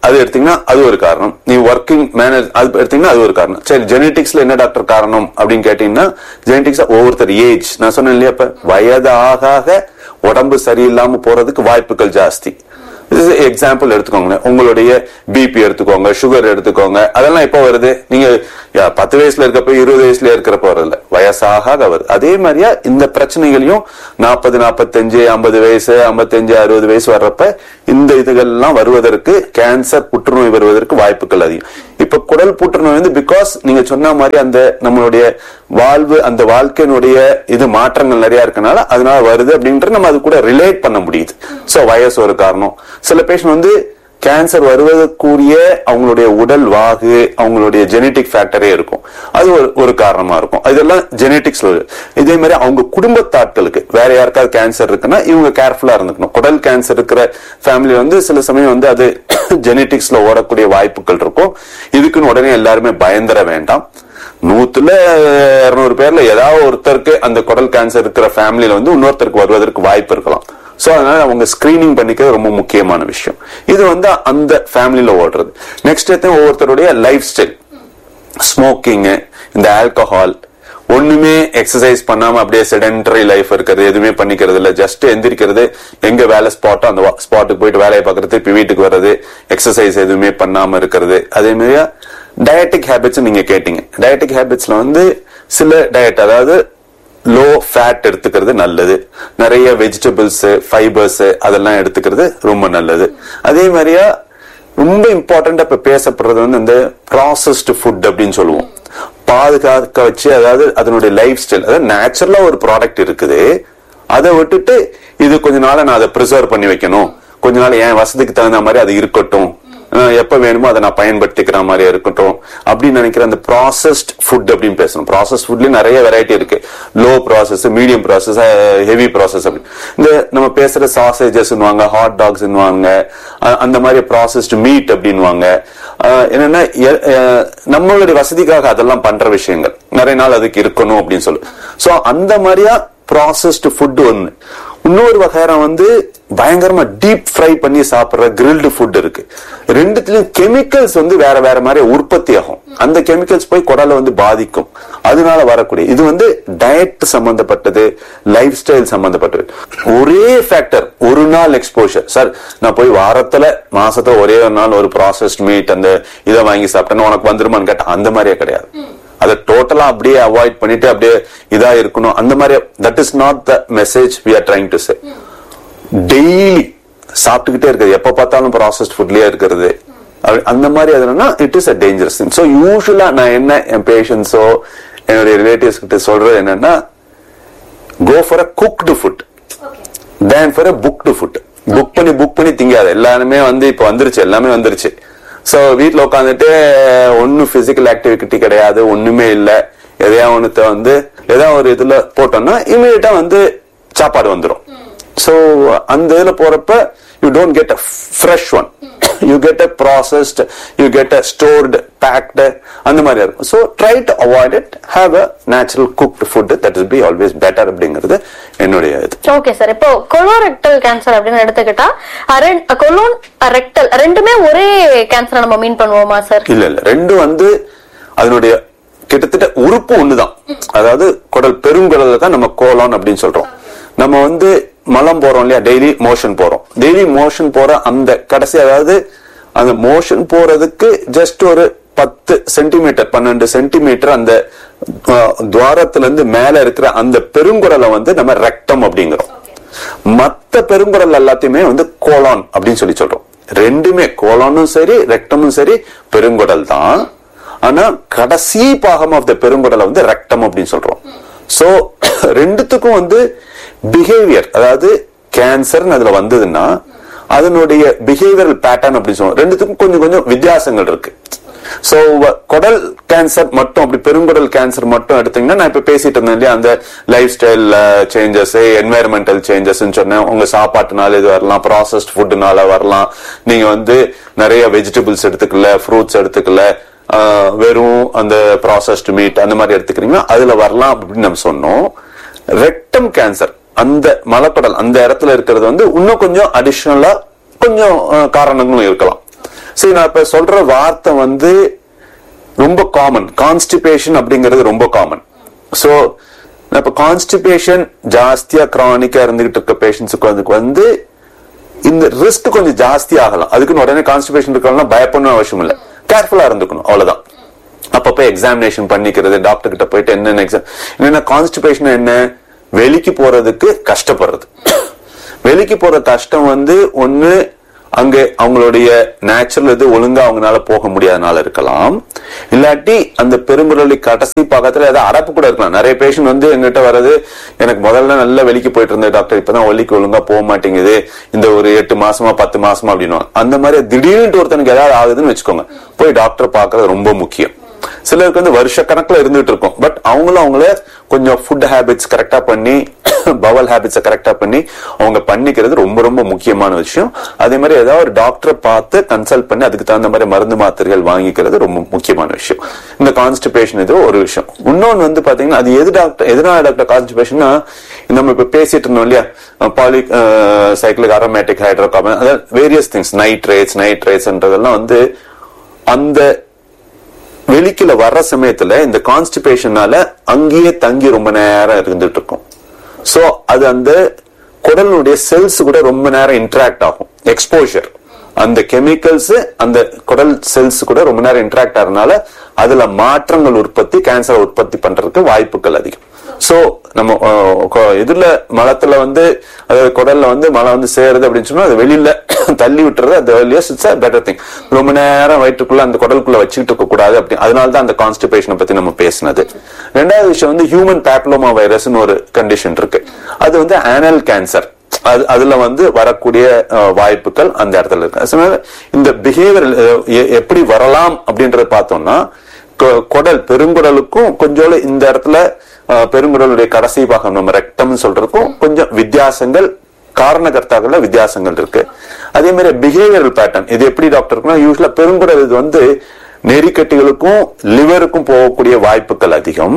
அது எடுத்தீங்கன்னா அது ஒரு காரணம் நீ ஒர்க்கிங் மேனேஜ் அது எடுத்தீங்கன்னா அது ஒரு காரணம் சரி ஜெனeticsல என்ன டாக்டர் காரணம் அப்படின்னு கேட்டீங்கன்னா ஜெனடிக்ஸ் ஒவ்வொருத்தர் ஏஜ் நான் சொன்னேன் இல்லையா இப்ப வயது ஆக ஆக உடம்பு சரியில்லாம போறதுக்கு வாய்ப்புகள் ஜாஸ்தி எக்ஸாம்பிள் எடுத்துக்கோங்க உங்களுடைய பிபி எடுத்துக்கோங்க சுகர் எடுத்துக்கோங்க அதெல்லாம் எப்போ வருது நீங்க யா, பத்து வயசுல இருக்கப்ப இருபது வயசுல இருக்கிறப்ப வருது வயசாக ஆக வருது அதே மாதிரியா இந்த பிரச்சனைகளையும் நாற்பது நாற்பத்தஞ்சு ஐம்பது வயசு ஐம்பத்தஞ்சு அறுபது வயசு வர்றப்ப இந்த இதுகள்லாம் வருவதற்கு கேன்சர் புற்றுநோய் வருவதற்கு வாய்ப்புகள் அதிகம் இப்ப குடல் புற்றுநோய் வந்து பிகாஸ் நீங்க சொன்ன மாதிரி அந்த நம்மளுடைய வாழ்வு அந்த வாழ்க்கையினுடைய இது மாற்றங்கள் நிறைய இருக்கனால அதனால வருது அப்படின்ட்டு நம்ம அது கூட ரிலேட் பண்ண முடியுது சோ வயசு ஒரு காரணம் சில பேஷண்ட் வந்து கேன்சர் வருவதற்குரிய அவங்களுடைய உடல் வாகு அவங்களுடைய ஜெனட்டிக் ஃபேக்டரே இருக்கும் அது ஒரு ஒரு காரணமா இருக்கும் இதெல்லாம் ஜெனட்டிக்ஸ்ல இதே மாதிரி அவங்க குடும்பத்தாட்களுக்கு வேற யாருக்காவது கேன்சர் இருக்குன்னா இவங்க கேர்ஃபுல்லா இருந்துக்கணும் குடல் கேன்சர் இருக்கிற ஃபேமிலி வந்து சில சமயம் வந்து அது ஜெனட்டிக்ஸ்ல ஓடக்கூடிய வாய்ப்புகள் இருக்கும் இதுக்குன்னு உடனே எல்லாருமே பயந்துட வேண்டாம் நூத்துல இருநூறு பேர்ல ஏதாவது ஒருத்தருக்கு அந்த குடல் கேன்சர் இருக்கிற ஃபேமிலியில வந்து இன்னொருத்தருக்கு வருவதற்கு வாய்ப்பு இருக்கலாம் சோ அதனால அவங்க ஸ்கிரீனிங் பண்ணிக்கிறது ரொம்ப முக்கியமான விஷயம் இது வந்து அந்த ஃபேமிலியில ஓடுறது நெக்ஸ்ட் ஒவ்வொருத்தருடைய லைஃப் ஸ்டைல் ஸ்மோக்கிங் இந்த ஆல்கஹால் ஒண்ணுமே எக்ஸசைஸ் பண்ணாம அப்படியே செடென்டரி லைஃப் இருக்கிறது எதுவுமே பண்ணிக்கிறது இல்ல ஜஸ்ட் எந்திரிக்கிறது எங்க வேலை ஸ்பாட்டோ அந்த ஸ்பாட்டுக்கு போயிட்டு வேலையை பார்க்கறது இப்ப வீட்டுக்கு வர்றது எக்ஸசைஸ் எதுவுமே பண்ணாம இருக்கிறது அதே மாதிரியா டயட்டிக் ஹேபிட்ஸ் நீங்க கேட்டீங்க டயட்டிக் ஹேபிட்ஸ்ல வந்து சில டயட் அதாவது லோ ஃபேட் எடுத்துக்கிறது நல்லது நிறைய வெஜிடபிள்ஸ் ஃபைபர்ஸ் அதெல்லாம் எடுத்துக்கிறது ரொம்ப நல்லது அதே மாதிரியா ரொம்ப இம்பார்ட்டண்டா இப்ப பேசப்படுறது வந்து இந்த ப்ராசஸ்டு ஃபுட் அப்படின்னு சொல்லுவோம் பாதுகாக்க வச்சு அதாவது அதனுடைய லைஃப் ஸ்டைல் அதாவது நேச்சுரலா ஒரு ப்ராடக்ட் இருக்குது அதை விட்டுட்டு இது கொஞ்ச நாள நான் அதை ப்ரிசர்வ் பண்ணி வைக்கணும் கொஞ்ச நாள் என் வசதிக்கு தகுந்த மாதிரி அது இருக்கட்டும் அஹ் எப்ப வேணுமோ அதை நான் பயன்படுத்திக்கிற மாதிரியா இருக்கட்டும் அப்படின்னு நினைக்கிற அந்த ப்ராசஸ்ட் ஃபுட் அப்படின்னு பேசணும் ப்ராசஸ் ஃபுட்லயும் நிறைய வெரைட்டி இருக்கு low process medium process heavy process அப்படி இந்த நம்ம பேசுற சாசேஜஸ் ஹாட் டாக்ஸ் அந்த மாதிரி ப்ராசஸ்ட் மீட் அப்படின்வாங்க அஹ் என்னன்னா எ- அஹ் நம்மளுடைய வசதிக்காக அதெல்லாம் பண்ற விஷயங்கள் நிறைய நாள் அதுக்கு இருக்கணும் அப்படின்னு சொல்லு சோ அந்த மாதிரியா ப்ராசஸ்டு ஃபுட் ஒண்ணு இன்னொரு வகைரம் வந்து பயங்கரமா டீப் ஃப்ரை பண்ணி சாப்பிடுற கிரில்டு ஃபுட் இருக்கு ரெண்டுத்துலயும் கெமிக்கல்ஸ் வந்து வேற வேற மாதிரி உற்பத்தி ஆகும் அந்த கெமிக்கல்ஸ் போய் குடலை வந்து பாதிக்கும் அதனால வரக்கூடிய இது வந்து டயட் சம்பந்தப்பட்டது லைஃப் ஸ்டைல் சம்பந்தப்பட்டது ஒரே ஃபேக்டர் ஒரு நாள் எக்ஸ்போஷர் சார் நான் போய் வாரத்துல மாசத்துல ஒரே ஒரு நாள் ஒரு ப்ராசஸ்ட் மீட் அந்த இதை வாங்கி சாப்பிட்டேன்னு உனக்கு வந்துருமான்னு கேட்டா அந்த மாதிரியே கிடையாது அதை டோட்டலா அப்படியே அவாய்ட் பண்ணிட்டு அப்படியே இதா இருக்கணும் அந்த மாதிரி that is not the message we are trying to say daily சாப்பிட்டுக்கிட்டே இருக்கிறது எப்ப பார்த்தாலும் ப்ராசஸ்ட் ஃபுட்லயே இருக்கிறது அப்படி- அந்த மாதிரி அதுனா it is a dangerous thing so யூஸ்வலா நான் என்ன என் பேஷன்ஸோ என்னுடைய ரிலேட்டிவ்ஸ் கிட்ட சொல்றது என்னன்னா go for a cooked food than for a booked food book பண்ணி புக் பண்ணி திங்காது எல்லாருமே வந்து இப்ப வந்துருச்சு எல்லாமே வந்துருச்சு சோ வீட்ல உட்காந்துட்டு ஒன்னும் பிசிக்கல் ஆக்டிவிட்டி கிடையாது ஒண்ணுமே இல்ல எதையா ஒண்ணுத்த வந்து ஏதோ ஒரு இதுல போட்டோம்னா இமீடியட்டா வந்து சாப்பாடு வந்துரும் சோ அந்த இதுல போறப்ப you don't get a fresh one you get a processed you get a stored packed அந்த மாதிரி இருக்கும் so try to avoid it have a natural cooked food that is be always better அப்படிங்கிறது என்னுடைய இது ஓகே சார் இப்போ கொலோரெக்டல் கேன்சர் அப்படின்னு எடுத்துக்கிட்டா கொலோன் ரெக்டல் ரெண்டுமே ஒரே கேன்சரை நம்ம மீன் பண்ணுவோமா சார் இல்ல இல்ல ரெண்டும் வந்து அதனுடைய கிட்டத்தட்ட உறுப்பு ஒண்ணுதான் அதாவது குடல் பெருங்குடல தான் நம்ம கோலான் அப்படின்னு சொல்றோம் நம்ம வந்து மலம் போறோம் இல்லையா டெய்லி மோஷன் போறோம் டெய்லி மோஷன் போற அந்த கடைசி அதாவது அந்த மோஷன் போறதுக்கு ஜஸ்ட் ஒரு பத்து சென்டிமீட்டர் பன்னெண்டு சென்டிமீட்டர் அந்த அஹ், துவாரத்துல இருந்து மேல இருக்கிற அந்த பெருங்குடலை வந்து நம்ம ரெக்டம் அப்படிங்கிறோம் மத்த பெருங்குடல் எல்லாத்தையுமே வந்து கோலான் அப்படின்னு சொல்லி சொல்றோம் ரெண்டுமே கோலானும் சரி ரெக்டமும் சரி பெருங்குடல் தான் ஆனா கடைசி பாகம் ஆஃப் த பெருங்குடலை வந்து ரெக்டம் அப்படின்னு சொல்றோம் சோ ரெண்டுத்துக்கும் வந்து பிஹேவியர் அதாவது கேன்சர் அதுல வந்ததுன்னா அதனுடைய பிஹேவியரல் பேட்டர்ன் அப்படின்னு சொல்லுவோம் ரெண்டுத்துக்கும் கொஞ்சம் கொஞ்சம் வித்தியாசங்கள் இருக்கு சோ குடல் கேன்சர் மட்டும் அப்படி பெருங்குடல் கேன்சர் மட்டும் எடுத்தீங்கன்னா நான் இப்ப பேசிட்டு இருந்தேன் இல்லையா அந்த life style changes environmental changes சொன்னேன் உங்க சாப்பாட்டுனால இது வரலாம் ப்ராசஸ்ட் ஃபுட்னால வரலாம் நீங்க வந்து நிறைய வெஜிடபிள்ஸ் எடுத்துக்கல ஃப்ரூட்ஸ் எடுத்துக்கல ஆஹ், வெறும் அந்த ப்ராசஸ்ட் மீட் அந்த மாதிரி எடுத்துக்கிறீங்கன்னா அதுல வரலாம் அப்படின்னு நம்ம சொன்னோம் ரெக்டம் கேன்சர் அந்த மலக்குடல் அந்த இடத்துல இருக்கிறது வந்து இன்னும் கொஞ்சம் அடிஷனலா கொஞ்சம் ஆஹ், காரணங்களும் இருக்கலாம் சரி நான் இப்ப சொல்ற வார்த்தை வந்து ரொம்ப காமன் கான்ஸ்டிபேஷன் அப்படிங்கிறது ரொம்ப காமன் சோ இப்ப கான்ஸ்டிபேஷன் ஜாஸ்தியா கிரானிக்கா இருந்துகிட்டு இருக்க பேஷண்ட்ஸுக்கு வந்து வந்து இந்த ரிஸ்க் கொஞ்சம் ஜாஸ்தி ஆகலாம் அதுக்குன்னு உடனே கான்ஸ்டிபேஷன் இருக்கலாம் பயப்படணும் அவசியம் இல்ல கேர்ஃபுல்லா இருந்துக்கணும் அவ்வளவுதான் அப்பப்ப எக்ஸாமினேஷன் பண்ணிக்கிறது டாக்டர் கிட்ட போயிட்டு என்னென்ன எக்ஸாம் என்னென்ன கான்ஸ்டிபேஷன் என்ன வெளிக்கு போறதுக்கு கஷ்டப்படுறது வெளிக்கு போற கஷ்டம் வந்து ஒண்ணு அங்க அவங்களுடைய நேச்சுரல் இது ஒழுங்கா அவங்களால போக முடியாதனால இருக்கலாம் இல்லாட்டி அந்த பெருங்குரலி கடைசி பக்கத்துல ஏதாவது அடப்பு கூட இருக்கலாம் நிறைய பேஷண்ட் வந்து எங்கிட்ட வர்றது எனக்கு முதல்ல நல்லா வெளிக்கு போயிட்டு இருந்தேன் டாக்டர் இப்பதான் ஒலிக்கு ஒழுங்கா போக மாட்டேங்குது இந்த ஒரு எட்டு மாசமா பத்து மாசமா அப்படின்னு அந்த மாதிரி திடீர்னு ஒருத்தனுக்கு ஏதாவது ஆகுதுன்னு வச்சுக்கோங்க போய் டாக்டர் பாக்குறது ரொம்ப முக்கியம் சிலருக்கு வந்து வருஷ கணக்குல இருந்துட்டு இருக்கும் பட் அவங்களும் அவங்கள கொஞ்சம் ஃபுட் ஹேபிட்ஸ் கரெக்டா பண்ணி பவல் ஹேபிட்ஸை கரெக்டா பண்ணி அவங்க பண்ணிக்கிறது ரொம்ப ரொம்ப முக்கியமான விஷயம் அதே மாதிரி ஏதாவது ஒரு டாக்டரை பார்த்து கன்சல்ட் பண்ணி அதுக்கு தகுந்த மாதிரி மருந்து மாத்திரைகள் வாங்கிக்கிறது ரொம்ப முக்கியமான விஷயம் இந்த கான்ஸ்டிபேஷன் இது ஒரு விஷயம் இன்னொன்னு வந்து பாத்தீங்கன்னா அது எது டாக்டர் எதனால டாக்டர் கான்ஸ்டிபேஷன்னா நம்ம இப்ப பேசிட்டு இருந்தோம் இல்லையா பாலி சைக்கிளிக் அரோமேட்டிக் ஹைட்ரோகார்பன் அதாவது வேரியஸ் திங்ஸ் நைட்ரேட்ஸ் நைட்ரேட்ஸ்ன்றதெல்லாம் வந்து அந்த வெளிக்குல வர்ற சமயத்துல இந்த கான்ஸ்டிபேஷனால அங்கேயே தங்கி ரொம்ப நேரம் இருந்துட்டு இருக்கும் சோ அது அந்த குடலுடைய செல்ஸ் கூட ரொம்ப நேரம் இன்டராக்ட் ஆகும் எக்ஸ்போஷர் அந்த கெமிக்கல்ஸ் அந்த குடல் செல்ஸ் கூட ரொம்ப நேரம் இன்டராக்ட் ஆகிறதுனால அதுல மாற்றங்கள் உற்பத்தி கேன்சர் உற்பத்தி பண்றதுக்கு வாய்ப்புகள் அதிகம் சோ நம்ம அஹ், கொ- இதுல மலத்துல வந்து அதாவது குடல்ல வந்து மலை வந்து சேருது அப்படின்னு சொன்னா அது வெளியில தள்ளி விட்டுறது அது இட்ஸ் பெட்டர் திங் ரொம்ப நேரம் வயிற்றுக்குள்ள அந்த குடலுக்குள்ள வச்சுக்கிட்டு இருக்க கூடாது அப்படி அதனால தான் அந்த கான்ஸ்டிபேஷனை பத்தி நம்ம பேசினது ரெண்டாவது விஷயம் வந்து ஹியூமன் பேப்லோமா வைரஸ்னு ஒரு கண்டிஷன் இருக்கு அது வந்து ஆனல் கேன்சர் அது அதுல வந்து வரக்கூடிய அஹ், வாய்ப்புகள் அந்த இடத்துல இருக்கு அதனால இந்த பிஹேவியர் எப்படி வரலாம் அப்படின்றத பார்த்தோம்னா கொ- குடல் பெருங்குடலுக்கும் கொஞ்சோல இந்த இடத்துல அஹ், பெருங்குடலுடைய கடைசி பாகம் நம்ம ரெக்டம் சொல்றதுக்கும் கொஞ்சம் வித்தியாசங்கள் காரணகர்த்தாக்கள்ல வித்தியாசங்கள் இருக்கு அதே மாதிரி பிஹேவியரல் பேட்டர்ன் இது எப்படி டாக்டர்னா யூஸ்வலா பெருங்குடல் இது வந்து நெறிக்கட்டிகளுக்கும் லிவருக்கும் போகக்கூடிய வாய்ப்புகள் அதிகம்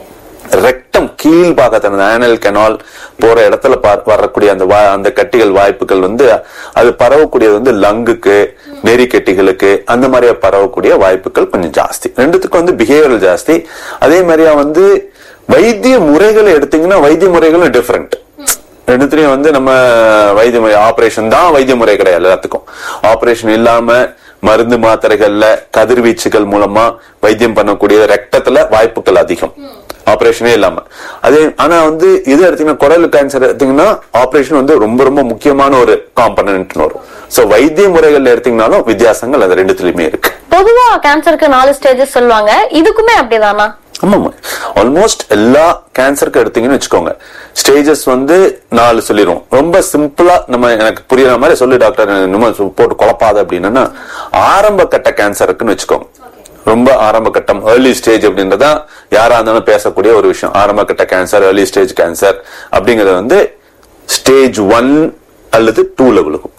ரெக்டம் கீழ் பாகத்தில் ஆனல் கெனால் போற இடத்துல பா- வரக்கூடிய அந்த வா- அந்த கட்டிகள் வாய்ப்புகள் வந்து அது பரவக்கூடியது வந்து லங்குக்கு நெறிக்கட்டிகளுக்கு அந்த மாதிரியா பரவக்கூடிய வாய்ப்புகள் கொஞ்சம் ஜாஸ்தி ரெண்டுத்துக்கும் வந்து பிஹேவியரல் ஜாஸ்தி அதே மாதிரியா வந்து வைத்திய முறைகளை எடுத்தீங்கன்னா வைத்திய முறைகளும் டிஃப்ரெண்ட் ரெண்டுத்துலயும் வந்து நம்ம வைத்திய முறை ஆபரேஷன் தான் வைத்திய முறை கிடையாது எல்லாத்துக்கும் ஆபரேஷன் இல்லாம மருந்து மாத்திரைகள்ல கதிர்வீச்சுகள் மூலமா வைத்தியம் பண்ணக்கூடிய ரத்தத்துல வாய்ப்புகள் அதிகம் ஆபரேஷனே இல்லாம அதே ஆனா வந்து இது எடுத்தீங்கன்னா குடல் கேன்சர் எடுத்தீங்கன்னா ஆபரேஷன் வந்து ரொம்ப ரொம்ப முக்கியமான ஒரு காம்பனன்ட் வரும் சோ வைத்திய முறைகள் எடுத்தீங்கன்னாலும் வித்தியாசங்கள் அது ரெண்டுத்துலயுமே இருக்கு பொதுவா கேன்சருக்கு நாலு ஸ்டேஜஸ் சொல்லுவாங்க இதுக்குமே அப்படிதானா ஆமாமா ஆல்மோஸ்ட் எல்லா கேன்சருக்கு எடுத்தீங்கன்னு வச்சுக்கோங்க ஸ்டேஜஸ் வந்து நாலு சொல்லிரும் ரொம்ப சிம்பிளா நம்ம எனக்கு புரியுற மாதிரி சொல்லி டாக்டர் இன்னும் சு- போட்டு குழப்பாத அப்படின்னா ஆரம்ப கட்ட கேன்சருக்குன்னு வச்சுக்கோங்க ரொம்ப ஆரம்ப கட்டம் ஏர்லி ஸ்டேஜ் அப்படின்றதா யாரா இருந்தாலும் பேசக்கூடிய ஒரு விஷயம் ஆரம்ப கட்ட கேன்சர் ஏர்லி ஸ்டேஜ் கேன்சர் அப்படிங்கறது வந்து ஸ்டேஜ் ஒன் அல்லது டூ லெவலுக்கும்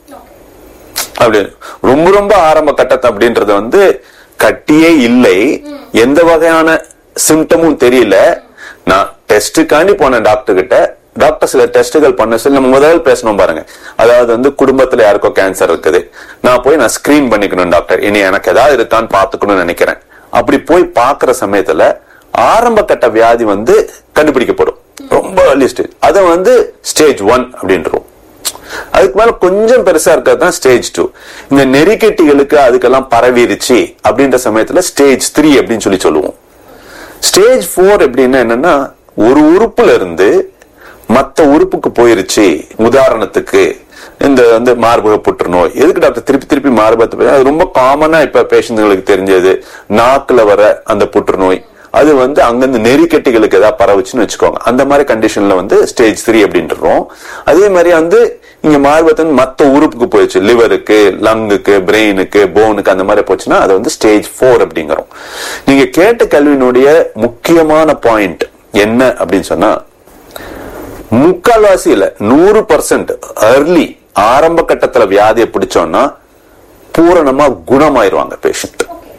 அப்படி ரொம்ப ரொம்ப ஆரம்ப கட்டத்தை அப்படின்றது வந்து கட்டியே இல்லை எந்த வகையான சிம்டமும் தெரியல நான் டெஸ்டுக்காண்டி போனேன் டாக்டர் கிட்ட டாக்டர் சில டெஸ்டுகள் பண்ண சொல்லி நம்ம முதல்ல பேசணும் பாருங்க அதாவது வந்து குடும்பத்துல யாருக்கோ கேன்சர் இருக்குது நான் போய் நான் ஸ்கிரீன் பண்ணிக்கணும் டாக்டர் இனி எனக்கு ஏதாவது இருக்கான்னு பாத்துக்கணும்னு நினைக்கிறேன் அப்படி போய் பாக்குற சமயத்துல ஆரம்ப கட்ட வியாதி வந்து கண்டுபிடிக்கப்படும் ரொம்ப early ஸ்டேஜ் அதை வந்து ஸ்டேஜ் ஒன் அப்படின்றோம் அதுக்கு மேல கொஞ்சம் பெருசா இருக்கிறது தான் ஸ்டேஜ் டூ இந்த நெறிக்கட்டிகளுக்கு அதுக்கெல்லாம் பரவிருச்சு அப்படின்ற சமயத்துல ஸ்டேஜ் த்ரீ அப்படின்னு சொல்லி சொல்லுவோம் ஸ்டேஜ் ஃபோர் எப்படின்னா என்னன்னா ஒரு உறுப்புல இருந்து மத்த உறுப்புக்கு போயிருச்சு உதாரணத்துக்கு இந்த வந்து மார்பக புற்றுநோய் எதுக்கு டாக்டர் திருப்பி திருப்பி மார்பகத்தை பத்தி- அது ரொம்ப காமனா இப்ப பேஷண்ட்களுக்கு தெரிஞ்சது நாக்குல வர அந்த புற்றுநோய் அது வந்து அங்கிருந்து நெறிக்கட்டிகளுக்கு ஏதாவது பரவுச்சுன்னு வச்சுக்கோங்க அந்த மாதிரி கண்டிஷன்ல வந்து ஸ்டேஜ் த்ரீ அப்படின்றோம் அதே மாதிரி வந்து இங்க மார்பகத்தின் மத்த உறுப்புக்கு போயிடுச்சு லிவருக்கு லங்குக்கு பிரெயினுக்கு போனுக்கு அந்த மாதிரி போச்சுன்னா அது வந்து ஸ்டேஜ் ஃபோர் அப்படிங்கிறோம் நீங்க கேட்ட கல்வியினுடைய முக்கியமான பாயிண்ட் என்ன அப்படின்னு சொன்னா முக்கால்வாசி இல்ல நூறு பர்சன்ட் அர்லி ஆரம்ப கட்டத்துல வியாதியை பிடிச்சோம்னா பூரணமா குணமாயிருவாங்க பேஷண்ட்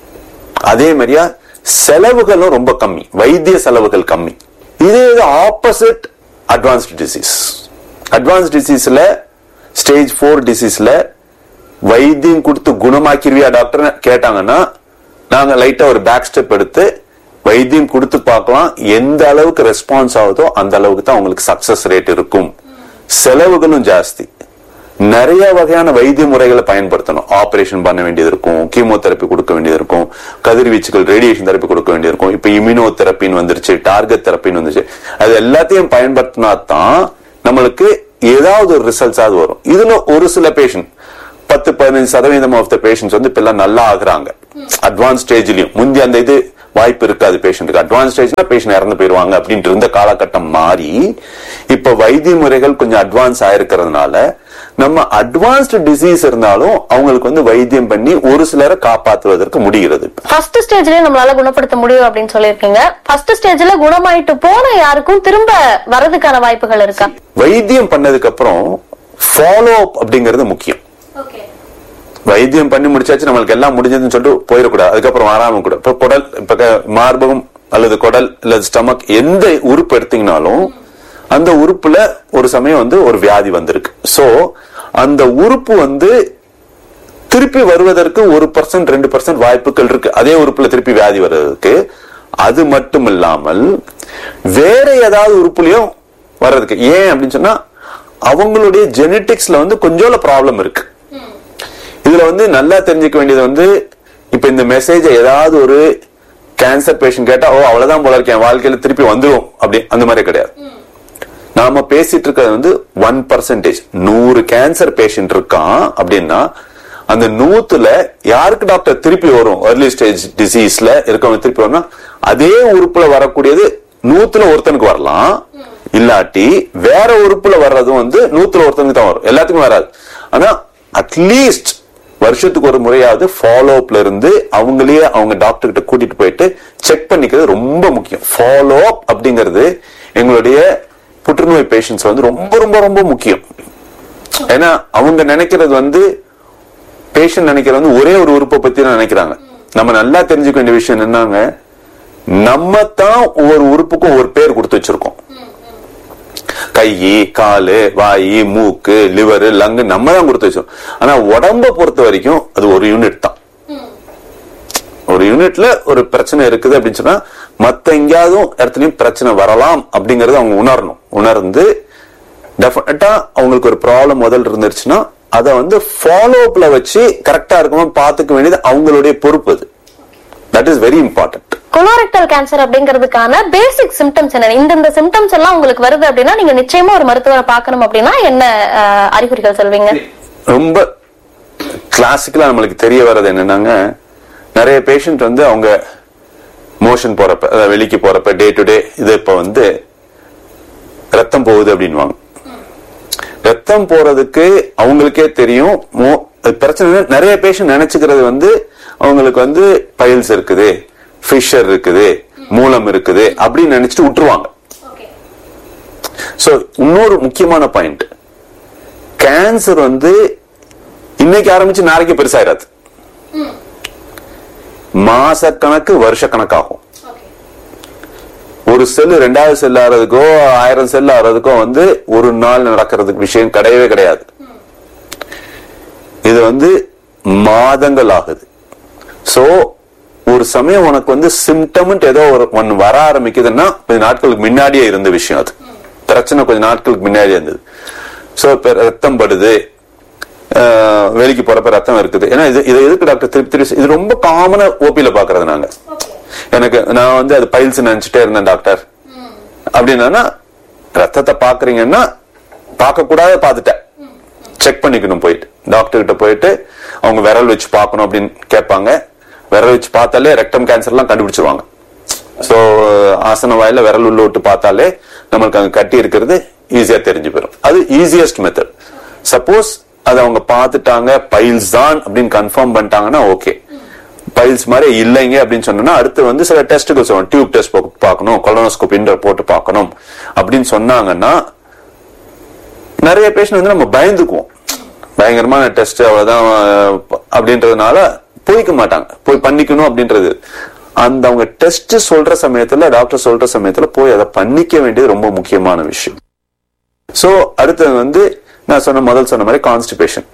அதே மாதிரியா செலவுகளும் ரொம்ப கம்மி வைத்திய செலவுகள் கம்மி இதே இது ஆப்போசிட் அட்வான்ஸ்டு டிசீஸ் அட்வான்ஸ் டிசீஸ்ல ஸ்டேஜ் ஃபோர் டிசீஸ்ல வைத்தியம் கொடுத்து குணமாக்கிருவியா டாக்டர் கேட்டாங்கன்னா நாங்க லைட்டா ஒரு பேக் ஸ்டெப் எடுத்து வைத்தியம் கொடுத்து பார்க்கலாம் எந்த அளவுக்கு ரெஸ்பான்ஸ் ஆகுதோ அந்த அளவுக்கு தான் உங்களுக்கு சக்சஸ் ரேட் இருக்கும் செலவுகளும் ஜாஸ்தி நிறைய வகையான வைத்திய முறைகளை பயன்படுத்தணும் ஆபரேஷன் பண்ண வேண்டியது இருக்கும் கீமோதெரப்பி கொடுக்க வேண்டியது இருக்கும் கதிர்வீச்சுகள் ரேடியேஷன் தெரப்பி கொடுக்க வேண்டியது இருக்கும் இப்ப இம்யூனோ தெரப்பின்னு வந்துருச்சு டார்கெட் தெரப்பின்னு வந்துருச்சு அது எல்லாத்தையும் பயன்படுத்தினா தான் நம்மளுக்கு ஏதாவது ஒரு ரிசல்ட்ஸ் ஆகுது வரும் இதுல ஒரு சில பேஷண்ட் பத்து பதினஞ்சு சதவீதம் ஆஃப் த பேஷண்ட்ஸ் வந்து இப்ப எல்லாம் நல்லா ஆகுறாங்க அட்வான்ஸ் ஸ்டேஜ்லயும் முந்தி அந்த இது வாய்ப்பு இருக்காது பேஷண்ட்டுக்கு அட்வான்ஸ் ஸ்டேஜ்ல பேஷண்ட் இறந்து போயிருவாங்க அப்படின்ட்டு இருந்த காலகட்டம் மாறி இப்ப வைத்திய முறைகள் கொஞ்சம் அட்வான்ஸ் ஆயிருக்கிறதுனால நம்ம அட்வான்ஸ்டு டிசீஸ் இருந்தாலும் அவங்களுக்கு வந்து வைத்தியம் பண்ணி ஒரு சிலரை காப்பாற்றுவதற்கு முடிகிறது ஃபர்ஸ்ட் ஸ்டேஜ்லயே நம்மளால குணப்படுத்த முடியும் அப்படின்னு சொல்லியிருக்கீங்க ஃபர்ஸ்ட் ஸ்டேஜ்ல குணமாயிட்டு போன யாருக்கும் திரும்ப வரதுக்கான வாய்ப்புகள் இருக்கா வைத்தியம் பண்ணதுக்கு அப்புறம் ஃபாலோ அப் அப்படிங்கிறது முக்கியம் வைத்தியம் பண்ணி முடிச்சாச்சு நம்மளுக்கு எல்லாம் முடிஞ்சதுன்னு சொல்லிட்டு போயிடக்கூடாது அதுக்கப்புறம் வராம கூட இப்ப குடல் இப்ப க- மார்பகம் அல்லது குடல் அல்லது ஸ்டமக் எந்த உறுப்பு எடுத்தீங்கனாலும் அந்த உறுப்புல ஒரு சமயம் வந்து ஒரு வியாதி வந்திருக்கு சோ அந்த உறுப்பு வந்து திருப்பி வருவதற்கு ஒரு பர்சன்ட் ரெண்டு பர்சன்ட் வாய்ப்புகள் இருக்கு அதே உறுப்புல திருப்பி வியாதி வர்றதுக்கு அது மட்டும் இல்லாமல் வேற ஏதாவது உறுப்புலயும் வர்றதுக்கு ஏன் அப்படின்னு சொன்னா அவங்களுடைய ஜெனட்டிக்ஸ்ல வந்து கொஞ்சம் ப்ராப்ளம் இருக்கு இதுல வந்து நல்லா தெரிஞ்சுக்க வேண்டியது வந்து இப்ப இந்த மெசேஜ் ஏதாவது ஒரு கேன்சர் பேஷண்ட் கேட்டா ஓ அவ்வளவுதான் போல இருக்கேன் வாழ்க்கையில திருப்பி வந்துரும் அப்படி அந்த மாதிரி கிடையாது நாம பேசிட்டு இருக்கிறது வந்து ஒன் பர்சன்டேஜ் நூறு கேன்சர் பேஷண்ட் இருக்கான் அப்படின்னா அந்த நூத்துல யாருக்கு டாக்டர் திருப்பி வரும் early ஸ்டேஜ் டிசீஸ்ல இருக்கவங்க திருப்பி வரும்னா அதே உறுப்புல வரக்கூடியது நூத்துல ஒருத்தனுக்கு வரலாம் இல்லாட்டி வேற உறுப்புல வர்றதும் வந்து நூத்துல ஒருத்தனுக்கு தான் வரும் எல்லாத்துக்கும் வராது ஆனா அட்லீஸ்ட் வருஷத்துக்கு ஒரு முறையாவது ஃபாலோ அப்ல இருந்து அவங்களே அவங்க டாக்டர் கிட்ட கூட்டிட்டு போயிட்டு செக் பண்ணிக்கிறது ரொம்ப முக்கியம் ஃபாலோ அப் அப்படிங்கிறது எங்களுடைய புற்றுநோய் பேஷண்ட்ஸ் வந்து ரொம்ப ரொம்ப ரொம்ப முக்கியம் ஏன்னா அவங்க நினைக்கிறது வந்து பேஷண்ட் நினைக்கிறது வந்து ஒரே ஒரு உறுப்பை பத்தி தான் நினைக்கிறாங்க நம்ம நல்லா தெரிஞ்சுக்க வேண்டிய விஷயம் என்னன்னாங்க நம்ம தான் ஒவ்வொரு உறுப்புக்கும் ஒரு பேர் கொடுத்து வச்சிருக்கோம் கை காலு வாய் மூக்கு லிவர் லங்கு நம்ம தான் கொடுத்து வச்சோம் ஆனா உடம்ப பொறுத்த வரைக்கும் அது ஒரு யூனிட் தான் ஒரு யூனிட்ல ஒரு பிரச்சனை இருக்குது அப்படின்னு சொன்னா மத்த எங்கேயாவது இடத்துலயும் பிரச்சனை வரலாம் அப்படிங்கறத அவங்க உணரணும் உணர்ந்து டெஃபினட்டா அவங்களுக்கு ஒரு ப்ராப்ளம் முதல்ல இருந்துருச்சுன்னா அதை வந்து ஃபாலோ அப்ல வச்சு கரெக்டா இருக்கணும் பாத்துக்க வேண்டியது அவங்களுடைய பொறுப்பு அது that is very important colorectal cancer அப்படிங்கிறதுக்கான பேசிக் சிம்டம்ஸ் என்ன இந்தந்த சிம்டம்ஸ் எல்லாம் உங்களுக்கு வருது அப்படின்னா நீங்க நிச்சயமா ஒரு மருத்துவரை பார்க்கணும் அப்படின்னா என்ன அஹ், அறிகுறிகள் சொல்வீங்க ரொம்ப கிளாசிக்கலா நம்மளுக்கு தெரிய வர்றது என்னன்னாங்க நிறைய பேஷண்ட் வந்து அவங்க மோஷன் போறப்ப அதாவது வெளிக்கு போறப்ப டே டு டே இது இப்ப வந்து ரத்தம் போகுது அப்படின்வாங்க ரத்தம் போறதுக்கு அவங்களுக்கே தெரியும் மோ- அது பிரச்சனை என்ன, நிறைய பேஷண்ட் நினைச்சுக்கிறது வந்து அவங்களுக்கு வந்து பைல்ஸ் இருக்குது ஃபிஷர் இருக்குது மூலம் இருக்குது அப்படின்னு நினைச்சிட்டு விட்டுருவாங்க சோ இன்னொரு முக்கியமான பாயிண்ட் கேன்சர் வந்து இன்னைக்கு ஆரம்பிச்சு நாளைக்கு பெருசாயிராது மாச கணக்கு வருஷ கணக்காகும் ஒரு செல் ரெண்டாவது செல் ஆறதுக்கோ ஆயிரம் செல் ஆறதுக்கோ வந்து ஒரு நாள் நடக்கிறதுக்கு விஷயம் கிடையவே கிடையாது இது வந்து மாதங்கள் ஆகுது சோ ஒரு சமயம் உனக்கு வந்து சிம்டம் ஏதோ ஒரு ஒன்னு வர ஆரம்பிக்குதுன்னா கொஞ்ச நாட்களுக்கு முன்னாடியே இருந்த விஷயம் அது பிரச்சனை கொஞ்ச நாட்களுக்கு முன்னாடியே இருந்தது சோ இப்ப ரத்தம் படுது ஆஹ் வெளிக்கு போறப்ப ரத்தம் இருக்குது ஏன்னா இது இது எதுக்கு டாக்டர் திருப்பி திருப்பி இது ரொம்ப காமனா ஓபியில பாக்குறது நாங்க எனக்கு நான் வந்து அது பைல்ஸ் நினைச்சிட்டே இருந்தேன் டாக்டர் அப்படின்னா ரத்தத்தை பாக்குறீங்கன்னா பார்க்க கூடாத பார்த்துட்டேன் செக் பண்ணிக்கணும் போயிட்டு டாக்டர் கிட்ட போயிட்டு அவங்க விரல் வச்சு பார்க்கணும் அப்படின்னு கேட்பாங்க விரல் வச்சு பார்த்தாலே ரெக்டம் கேன்சர்லாம் கண்டுபிடிச்சிருவாங்க சோ ஆசன வாயில விரல் உள்ள விட்டு பார்த்தாலே நம்மளுக்கு அங்க கட்டி இருக்கிறது ஈஸியா தெரிஞ்சு போயிடும் அது ஈஸியஸ்ட் மெத்தட் சப்போஸ் அதை அவங்க பார்த்துட்டாங்க பைல்ஸ் தான் அப்படின்னு கன்ஃபார்ம் பண்ணிட்டாங்கன்னா ஓகே பைல்ஸ் மாதிரி இல்லைங்க அப்படின்னு சொன்னா அடுத்து வந்து சில டெஸ்ட்டுகள் சொல்லணும் டியூப் டெஸ்ட் பார்க்கணும் கொலனோஸ்கோபின்ற போட்டு பார்க்கணும் அப்படின்னு சொன்னாங்கன்னா நிறைய பேஷண்ட் வந்து நம்ம பயந்துக்குவோம் பயங்கரமான டெஸ்ட் அவ்வளவுதான் அஹ், அப்படின்றதுனால போய்க்க மாட்டாங்க போய் பண்ணிக்கணும் அப்படின்றது அந்த அவங்க டெஸ்ட் சொல்ற சமயத்துல டாக்டர் சொல்ற சமயத்துல போய் அதை பண்ணிக்க வேண்டியது ரொம்ப முக்கியமான விஷயம் சோ அடுத்தது வந்து நான் சொன்ன முதல் சொன்ன மாதிரி கான்ஸ்டிபேஷன்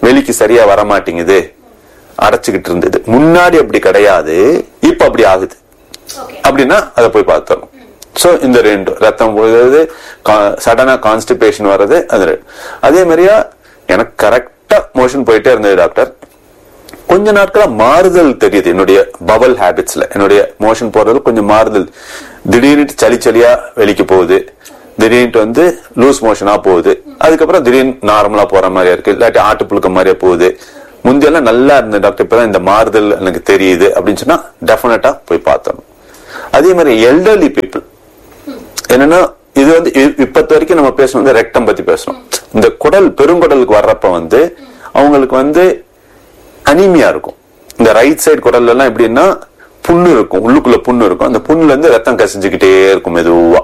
வெளிக்கு சரியா வர மாட்டேங்குது அடைச்சுக்கிட்டு இருந்தது முன்னாடி அப்படி கிடையாது இப்ப அப்படி ஆகுது அப்படின்னா அதை போய் பார்த்தோம் சோ இந்த ரெண்டு ரத்தம் போகிறது சடனா கான்ஸ்டிபேஷன் வர்றது அது ரெண்டு. அதே மாதிரியா எனக்கு கரெக்டா மோஷன் போயிட்டே இருந்தது டாக்டர் கொஞ்ச நாட்களா மாறுதல் தெரியுது என்னுடைய பவல் ஹேபிட்ஸ்ல என்னுடைய மோஷன் போறது கொஞ்சம் மாறுதல் திடீர்னு சளி சளியா வெளிக்கு போகுது திடீர்னு வந்து லூஸ் மோஷனா போகுது அதுக்கப்புறம் திடீர்னு நார்மலா போற மாதிரியா இருக்கு இல்லாட்டி ஆட்டு புழுக்க மாதிரியா போகுது முந்தியெல்லாம் நல்லா இருந்த டாக்டர் இப்பதான் இந்த மாறுதல் எனக்கு தெரியுது அப்படின்னு சொன்னா டெஃபினட்டா போய் பார்த்தோம் அதே மாதிரி எல்டர்லி பீப்புள் என்னன்னா இது வந்து இ- இப்பத்த வரைக்கும் நம்ம பேசணும் வந்து ரெக்டம் பத்தி பேசணும் இந்த குடல் பெருங்குடலுக்கு வர்றப்ப வந்து அவங்களுக்கு வந்து அனீமியா இருக்கும் இந்த ரைட் சைடு குடல்ல எல்லாம் எப்படின்னா புண்ணு இருக்கும் உள்ளுக்குள்ள புண்ணு இருக்கும் அந்த புண்ணுல இருந்து ரத்தம் கசிஞ்சுக்கிட்டே இருக்கும் மெதுவா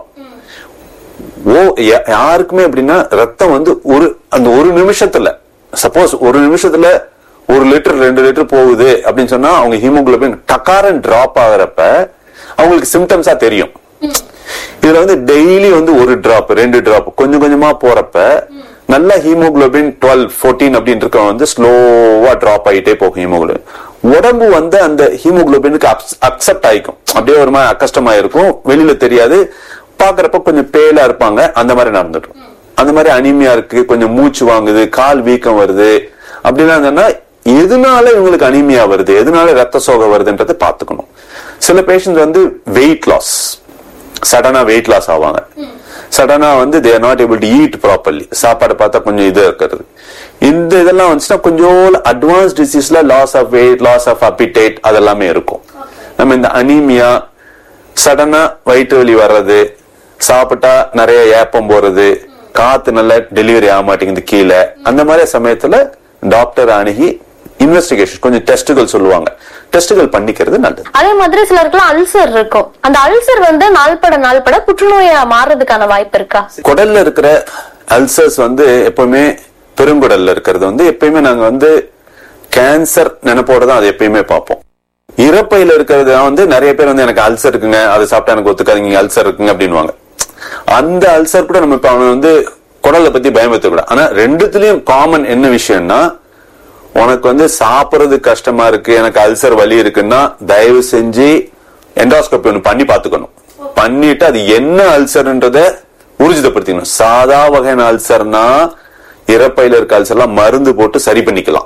ஓ யா- யாருக்குமே எப்படின்னா ரத்தம் வந்து ஒரு அந்த ஒரு நிமிஷத்துல சப்போஸ் ஒரு நிமிஷத்துல ஒரு லிட்டர் ரெண்டு லிட்டர் போகுது அப்படின்னு சொன்னா அவங்க ஹீமோகுளோபின் டக்காரன் டிராப் ஆகுறப்ப அவங்களுக்கு சிம்டம்ஸா தெரியும் இதுல வந்து டெய்லி வந்து ஒரு டிராப் ரெண்டு டிராப் கொஞ்சம் கொஞ்சமா போறப்ப நல்ல ஹீமோகுளோபின் டுவெல் ஃபோர்டீன் அப்படின்னு இருக்கவன் வந்து ஸ்லோவா டிராப் ஆகிட்டே போகும் ஹீமோகுளோபின் உடம்பு வந்து அந்த ஹீமோகுளோபினுக்கு அக்செப்ட் ஆயிக்கும் அப்படியே ஒரு மாதிரி அக்கஷ்டமா இருக்கும் வெளியில தெரியாது பாக்குறப்ப கொஞ்சம் பேலா இருப்பாங்க அந்த மாதிரி நடந்துடும் அந்த மாதிரி அனிமியா இருக்கு கொஞ்சம் மூச்சு வாங்குது கால் வீக்கம் வருது அப்படிலாம் இருந்ததுன்னா எதனால இவங்களுக்கு அனிமியா வருது எதனால ரத்த சோகை வருதுன்றதை பாத்துக்கணும் சில பேஷண்ட் வந்து வெயிட் லாஸ் சடனா வெயிட் லாஸ் ஆவாங்க சடனா வந்து there not able to eat properly சாப்பாடு பார்த்தா கொஞ்சம் இது இருக்கிறது இந்த இதெல்லாம் வந்துச்சுன்னா கொஞ்சம் அட்வான்ஸ் டிசீஸ்ல loss of weight loss of appetite அதெல்லாமே இருக்கும் நம்ம இந்த அனீமியா சடனா வயிற்று வலி வர்றது சாப்பிட்டா நிறைய ஏப்பம் போறது காத்து நல்லா டெலிவரி ஆக மாட்டேங்குது கீழே அந்த மாதிரி சமயத்துல டாக்டர் அணுகி இன்வெஸ்டிகேஷன் கொஞ்சம் டெஸ்ட்டுகள் சொல்லுவாங்க டெஸ்ட்டுகள் பண்ணிக்கிறது நல்லது அதே மாதிரி சிலருக்குலாம் அல்சர் இருக்கும் அந்த அல்சர் வந்து நாள்பட நாள்பட புற்றுநோயா மாறுறதுக்கான வாய்ப்பு இருக்கா குடல்ல இருக்கிற அல்சர்ஸ் வந்து எப்பவுமே பெருங்குடல்ல இருக்கிறது வந்து எப்பயுமே நாங்க வந்து கேன்சர் நினைப்போட தான் அது எப்பயுமே பார்ப்போம் இறப்பையில இருக்கிறது வந்து நிறைய பேர் வந்து எனக்கு அல்சர் இருக்குங்க அது சாப்பிட்டா எனக்கு ஒத்துக்காதீங்க அல்சர் இருக்குங்க அப்படின்வாங்க அந்த அல்சர் கூட நம்ம இப்ப அவன் வந்து குடலை பத்தி பயமுறுத்த கூட ஆனா ரெண்டுத்துலயும் காமன் என்ன விஷயம்னா உனக்கு வந்து சாப்பிடுறது கஷ்டமா இருக்கு எனக்கு அல்சர் வலி இருக்குன்னா தயவு செஞ்சு எண்டோஸ்கோபி ஒன்று பண்ணி பாத்துக்கணும் பண்ணிட்டு அது என்ன அல்சர்ன்றத ஊர்ஜிதப்படுத்திக்கணும் சாதா வகையான அல்சர்னா இறப்பையில இருக்க அல்சர்லாம் மருந்து போட்டு சரி பண்ணிக்கலாம்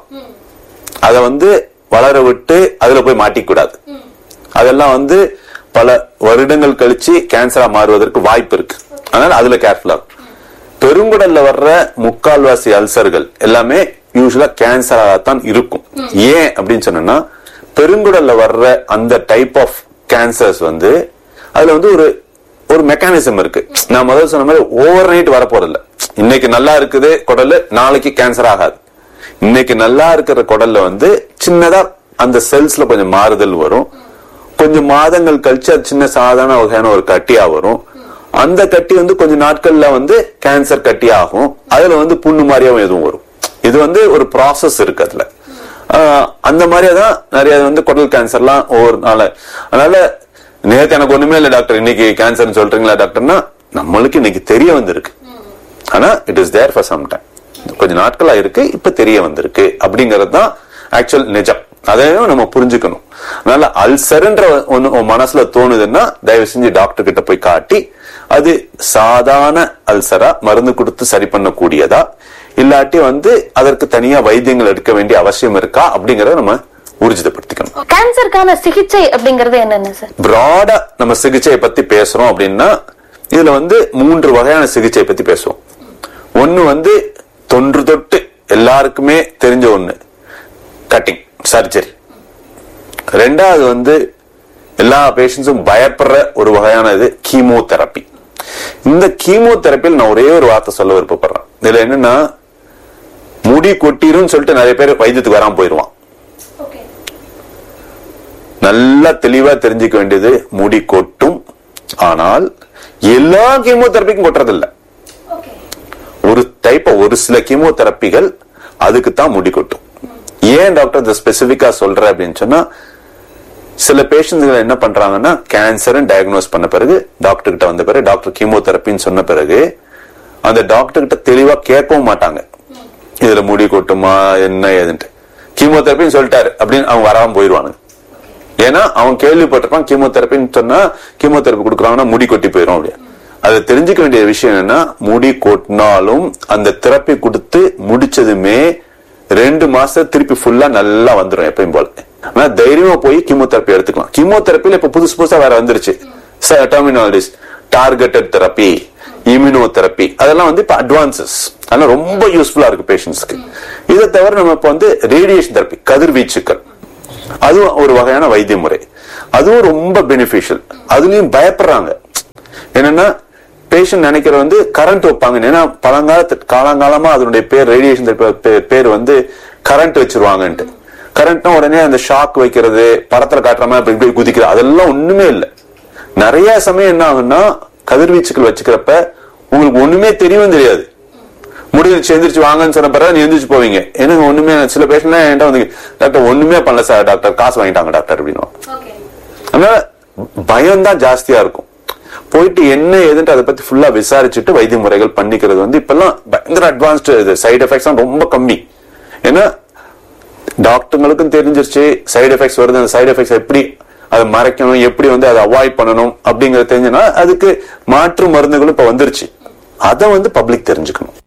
அத வந்து வளர விட்டு அதுல போய் மாட்டிக்க கூடாது அதெல்லாம் வந்து பல வருடங்கள் கழிச்சு கேன்சரா மாறுவதற்கு வாய்ப்பு இருக்கு அதனால அதுல கேர்ஃபுல்லா பெருங்குடல்ல வர்ற முக்கால்வாசி அல்சர்கள் எல்லாமே யூஸ்வலா கேன்சராக தான் இருக்கும் ஏன் அப்படின்னு சொன்னா பெருங்குடல்ல வர்ற அந்த டைப் ஆஃப் கேன்சர்ஸ் வந்து அதுல வந்து ஒரு ஒரு மெக்கானிசம் இருக்கு நான் முதல்ல சொன்ன மாதிரி ஓவர் நைட் வரப்போறதில்ல இன்னைக்கு நல்லா இருக்குது குடல் நாளைக்கு கேன்சர் ஆகாது இன்னைக்கு நல்லா இருக்கிற குடல்ல வந்து சின்னதா அந்த செல்ஸ்ல கொஞ்சம் மாறுதல் வரும் கொஞ்சம் மாதங்கள் கழிச்சு அது சின்ன சாதாரண வகையான ஒரு கட்டியா வரும் அந்த கட்டி வந்து கொஞ்ச நாட்கள்ல வந்து கேன்சர் கட்டி ஆகும் அதுல வந்து புண்ணு மாதிரியாவும் எதுவும் வரும் இது வந்து ஒரு ப்ராசஸ் இருக்கு அதுல ஆஹ் அந்த மாதிரியே தான் நிறைய வந்து குடல் கேன்சர்லாம் ஒவ்வொரு நாள் அதனால நேத்து எனக்கு ஒண்ணுமே இல்ல டாக்டர் இன்னைக்கு கேன்சர்னு சொல்றீங்களா டாக்டர்னா நம்மளுக்கு இன்னைக்கு தெரிய வந்திருக்கு ஆனா it is there for some time கொஞ்ச நாட்களா இருக்கு இப்ப தெரிய வந்திருக்கு அப்படிங்கறது தான் ஆக்சுவல் நிஜம் அதையும் நம்ம புரிஞ்சுக்கணும் அதனால அல்சர்ன்ற ஒண்ணு உன் மனசுல தோணுதுன்னா தயவு செஞ்சு டாக்டர் கிட்ட போய் காட்டி அது சாதாரண அல்சரா மருந்து கொடுத்து சரி பண்ணக்கூடியதா இல்லாட்டி வந்து அதற்கு தனியா வைத்தியங்கள் எடுக்க வேண்டிய அவசியம் இருக்கா அப்படிங்கறத நம்ம ஊர்ஜிதப்படுத்திக்கணும் கேன்சருக்கான சிகிச்சை அப்படிங்கறது என்னென்ன சார் பிராடா நம்ம சிகிச்சையை பத்தி பேசுறோம் அப்படின்னா இதுல வந்து மூன்று வகையான சிகிச்சை பத்தி பேசுவோம் ஒண்ணு வந்து தொன்று தொட்டு எல்லாருக்குமே தெரிஞ்ச ஒண்ணு கட்டிங் சர்ஜரி ரெண்டாவது வந்து எல்லா பேஷண்ட்ஸும் பயப்படுற ஒரு வகையான இது கீமோதெரப்பி இந்த கீமோதெரப்பியில் நான் ஒரே ஒரு வார்த்தை சொல்ல விருப்பப்படுறேன் இதுல என்னன்னா முடி கொட்டிரும் சொல்லிட்டு நிறைய பேர் வைத்தியத்துக்கு வராம போயிருவான் நல்லா தெளிவா தெரிஞ்சுக்க வேண்டியது முடி கொட்டும் ஆனால் எல்லா கீமோதெரப்பிக்கும் கொட்டுறதில்ல ஒரு டைப் ஒரு சில கீமோதெரப்பிகள் அதுக்கு தான் முடி கொட்டும் ஏன் டாக்டர் இதை ஸ்பெசிபிக்கா சொல்ற அப்படின்னு சொன்னா சில பேஷண்ட்கள் என்ன பண்றாங்கன்னா கேன்சர் டயக்னோஸ் பண்ண பிறகு டாக்டர் கிட்ட வந்த பிறகு டாக்டர் கீமோதெரப்பின்னு சொன்ன பிறகு அந்த டாக்டர் கிட்ட தெளிவா கேட்கவும் மாட்டாங்க இதுல முடி கொட்டுமா என்ன ஏதுன்ட்டு கீமோதெரப்பின்னு சொல்லிட்டாரு அப்படின்னு அவங்க வராம போயிருவானுங்க ஏன்னா அவன் கேள்விப்பட்டிருப்பான் கீமோதெரப்பின்னு சொன்னா கீமோதெரப்பி கொடுக்குறாங்கன்னா முடி கொட்டி போயிடும் அப்படியே அதை தெரிஞ்சுக்க வேண்டிய விஷயம் என்னன்னா முடி கொட்டினாலும் அந்த தெரப்பி கொடுத்து முடிச்சதுமே ரெண்டு மாசம் திருப்பி ஃபுல்லா நல்லா வந்துடும் எப்பயும் போல ஆனா தைரியமா போய் கீமோதெரப்பி எடுத்துக்கலாம் கீமோதெரப்பில இப்ப புதுசு புதுசா வேற வந்துருச்சு டெர்மினாலஜிஸ் டார்கெட்டட் தெரப்பி இம்யூனோதெரப்பி அதெல்லாம் வந்து இப்ப அட்வான்சஸ் அதெல்லாம் ரொம்ப யூஸ்ஃபுல்லா இருக்கு பேஷண்ட்ஸ்க்கு இதை தவிர நம்ம இப்ப வந்து ரேடியேஷன் தெரப்பி கதிர்வீச்சுக்கள் அதுவும் ஒரு வகையான வைத்திய முறை அதுவும் ரொம்ப பெனிஃபிஷியல் அதுலயும் பயப்படுறாங்க என்னன்னா பேஷண்ட் நினைக்கிற வந்து கரண்ட் வைப்பாங்க ஏன்னா பழங்காலத்து காலங்காலமா அதனுடைய பேர் ரேடியேஷன் பேர் வந்து கரண்ட் வச்சிருவாங்கன்ட்டு கரண்ட்னா உடனே அந்த ஷாக் வைக்கிறது படத்துல காட்டுற மாதிரி அப்படி இப்படி குதிக்கிறது அதெல்லாம் ஒண்ணுமே இல்லை நிறைய சமயம் என்ன ஆகும்னா கதிர்வீச்சுக்கள் வச்சுக்கிறப்ப உங்களுக்கு ஒண்ணுமே தெரியவும் தெரியாது முடிஞ்சிச்சு எந்திரிச்சு வாங்கன்னு சொன்ன பிறகு நீ எந்திரிச்சு போவீங்க எனக்கு ஒண்ணுமே சில பேஷண்ட்லாம் என்கிட்ட வந்து டாக்டர் ஒண்ணுமே பண்ணல சார் டாக்டர் காசு வாங்கிட்டாங்க டாக்டர் அப்படின்னு அதனால பயம் தான் ஜாஸ்தியா இருக்கும் போயிட்டு என்ன ஏதுன்ட்டு அதை பத்தி ஃபுல்லா விசாரிச்சுட்டு வைத்திய முறைகள் பண்ணிக்கிறது வந்து இப்பெல்லாம் பயங்கர அட்வான்ஸ்டு இது சைடு எஃபெக்ட்ஸ் ரொம்ப கம்மி ஏன்னா டாக்டர்களுக்கும் தெரிஞ்சிருச்சு சைடு எஃபெக்ட்ஸ் வருது அந்த சைடு எஃபெக்ட்ஸ் எப்படி அதை மறைக்கணும் எப்படி வந்து அதை அவாய்ட் பண்ணணும் அப்படிங்கறது தெரிஞ்சுன்னா அதுக்கு மாற்று மருந்துகளும் இப்ப வந்துருச்சு அதை வந்து பப்ளிக் தெரிஞ்சுக்கணும்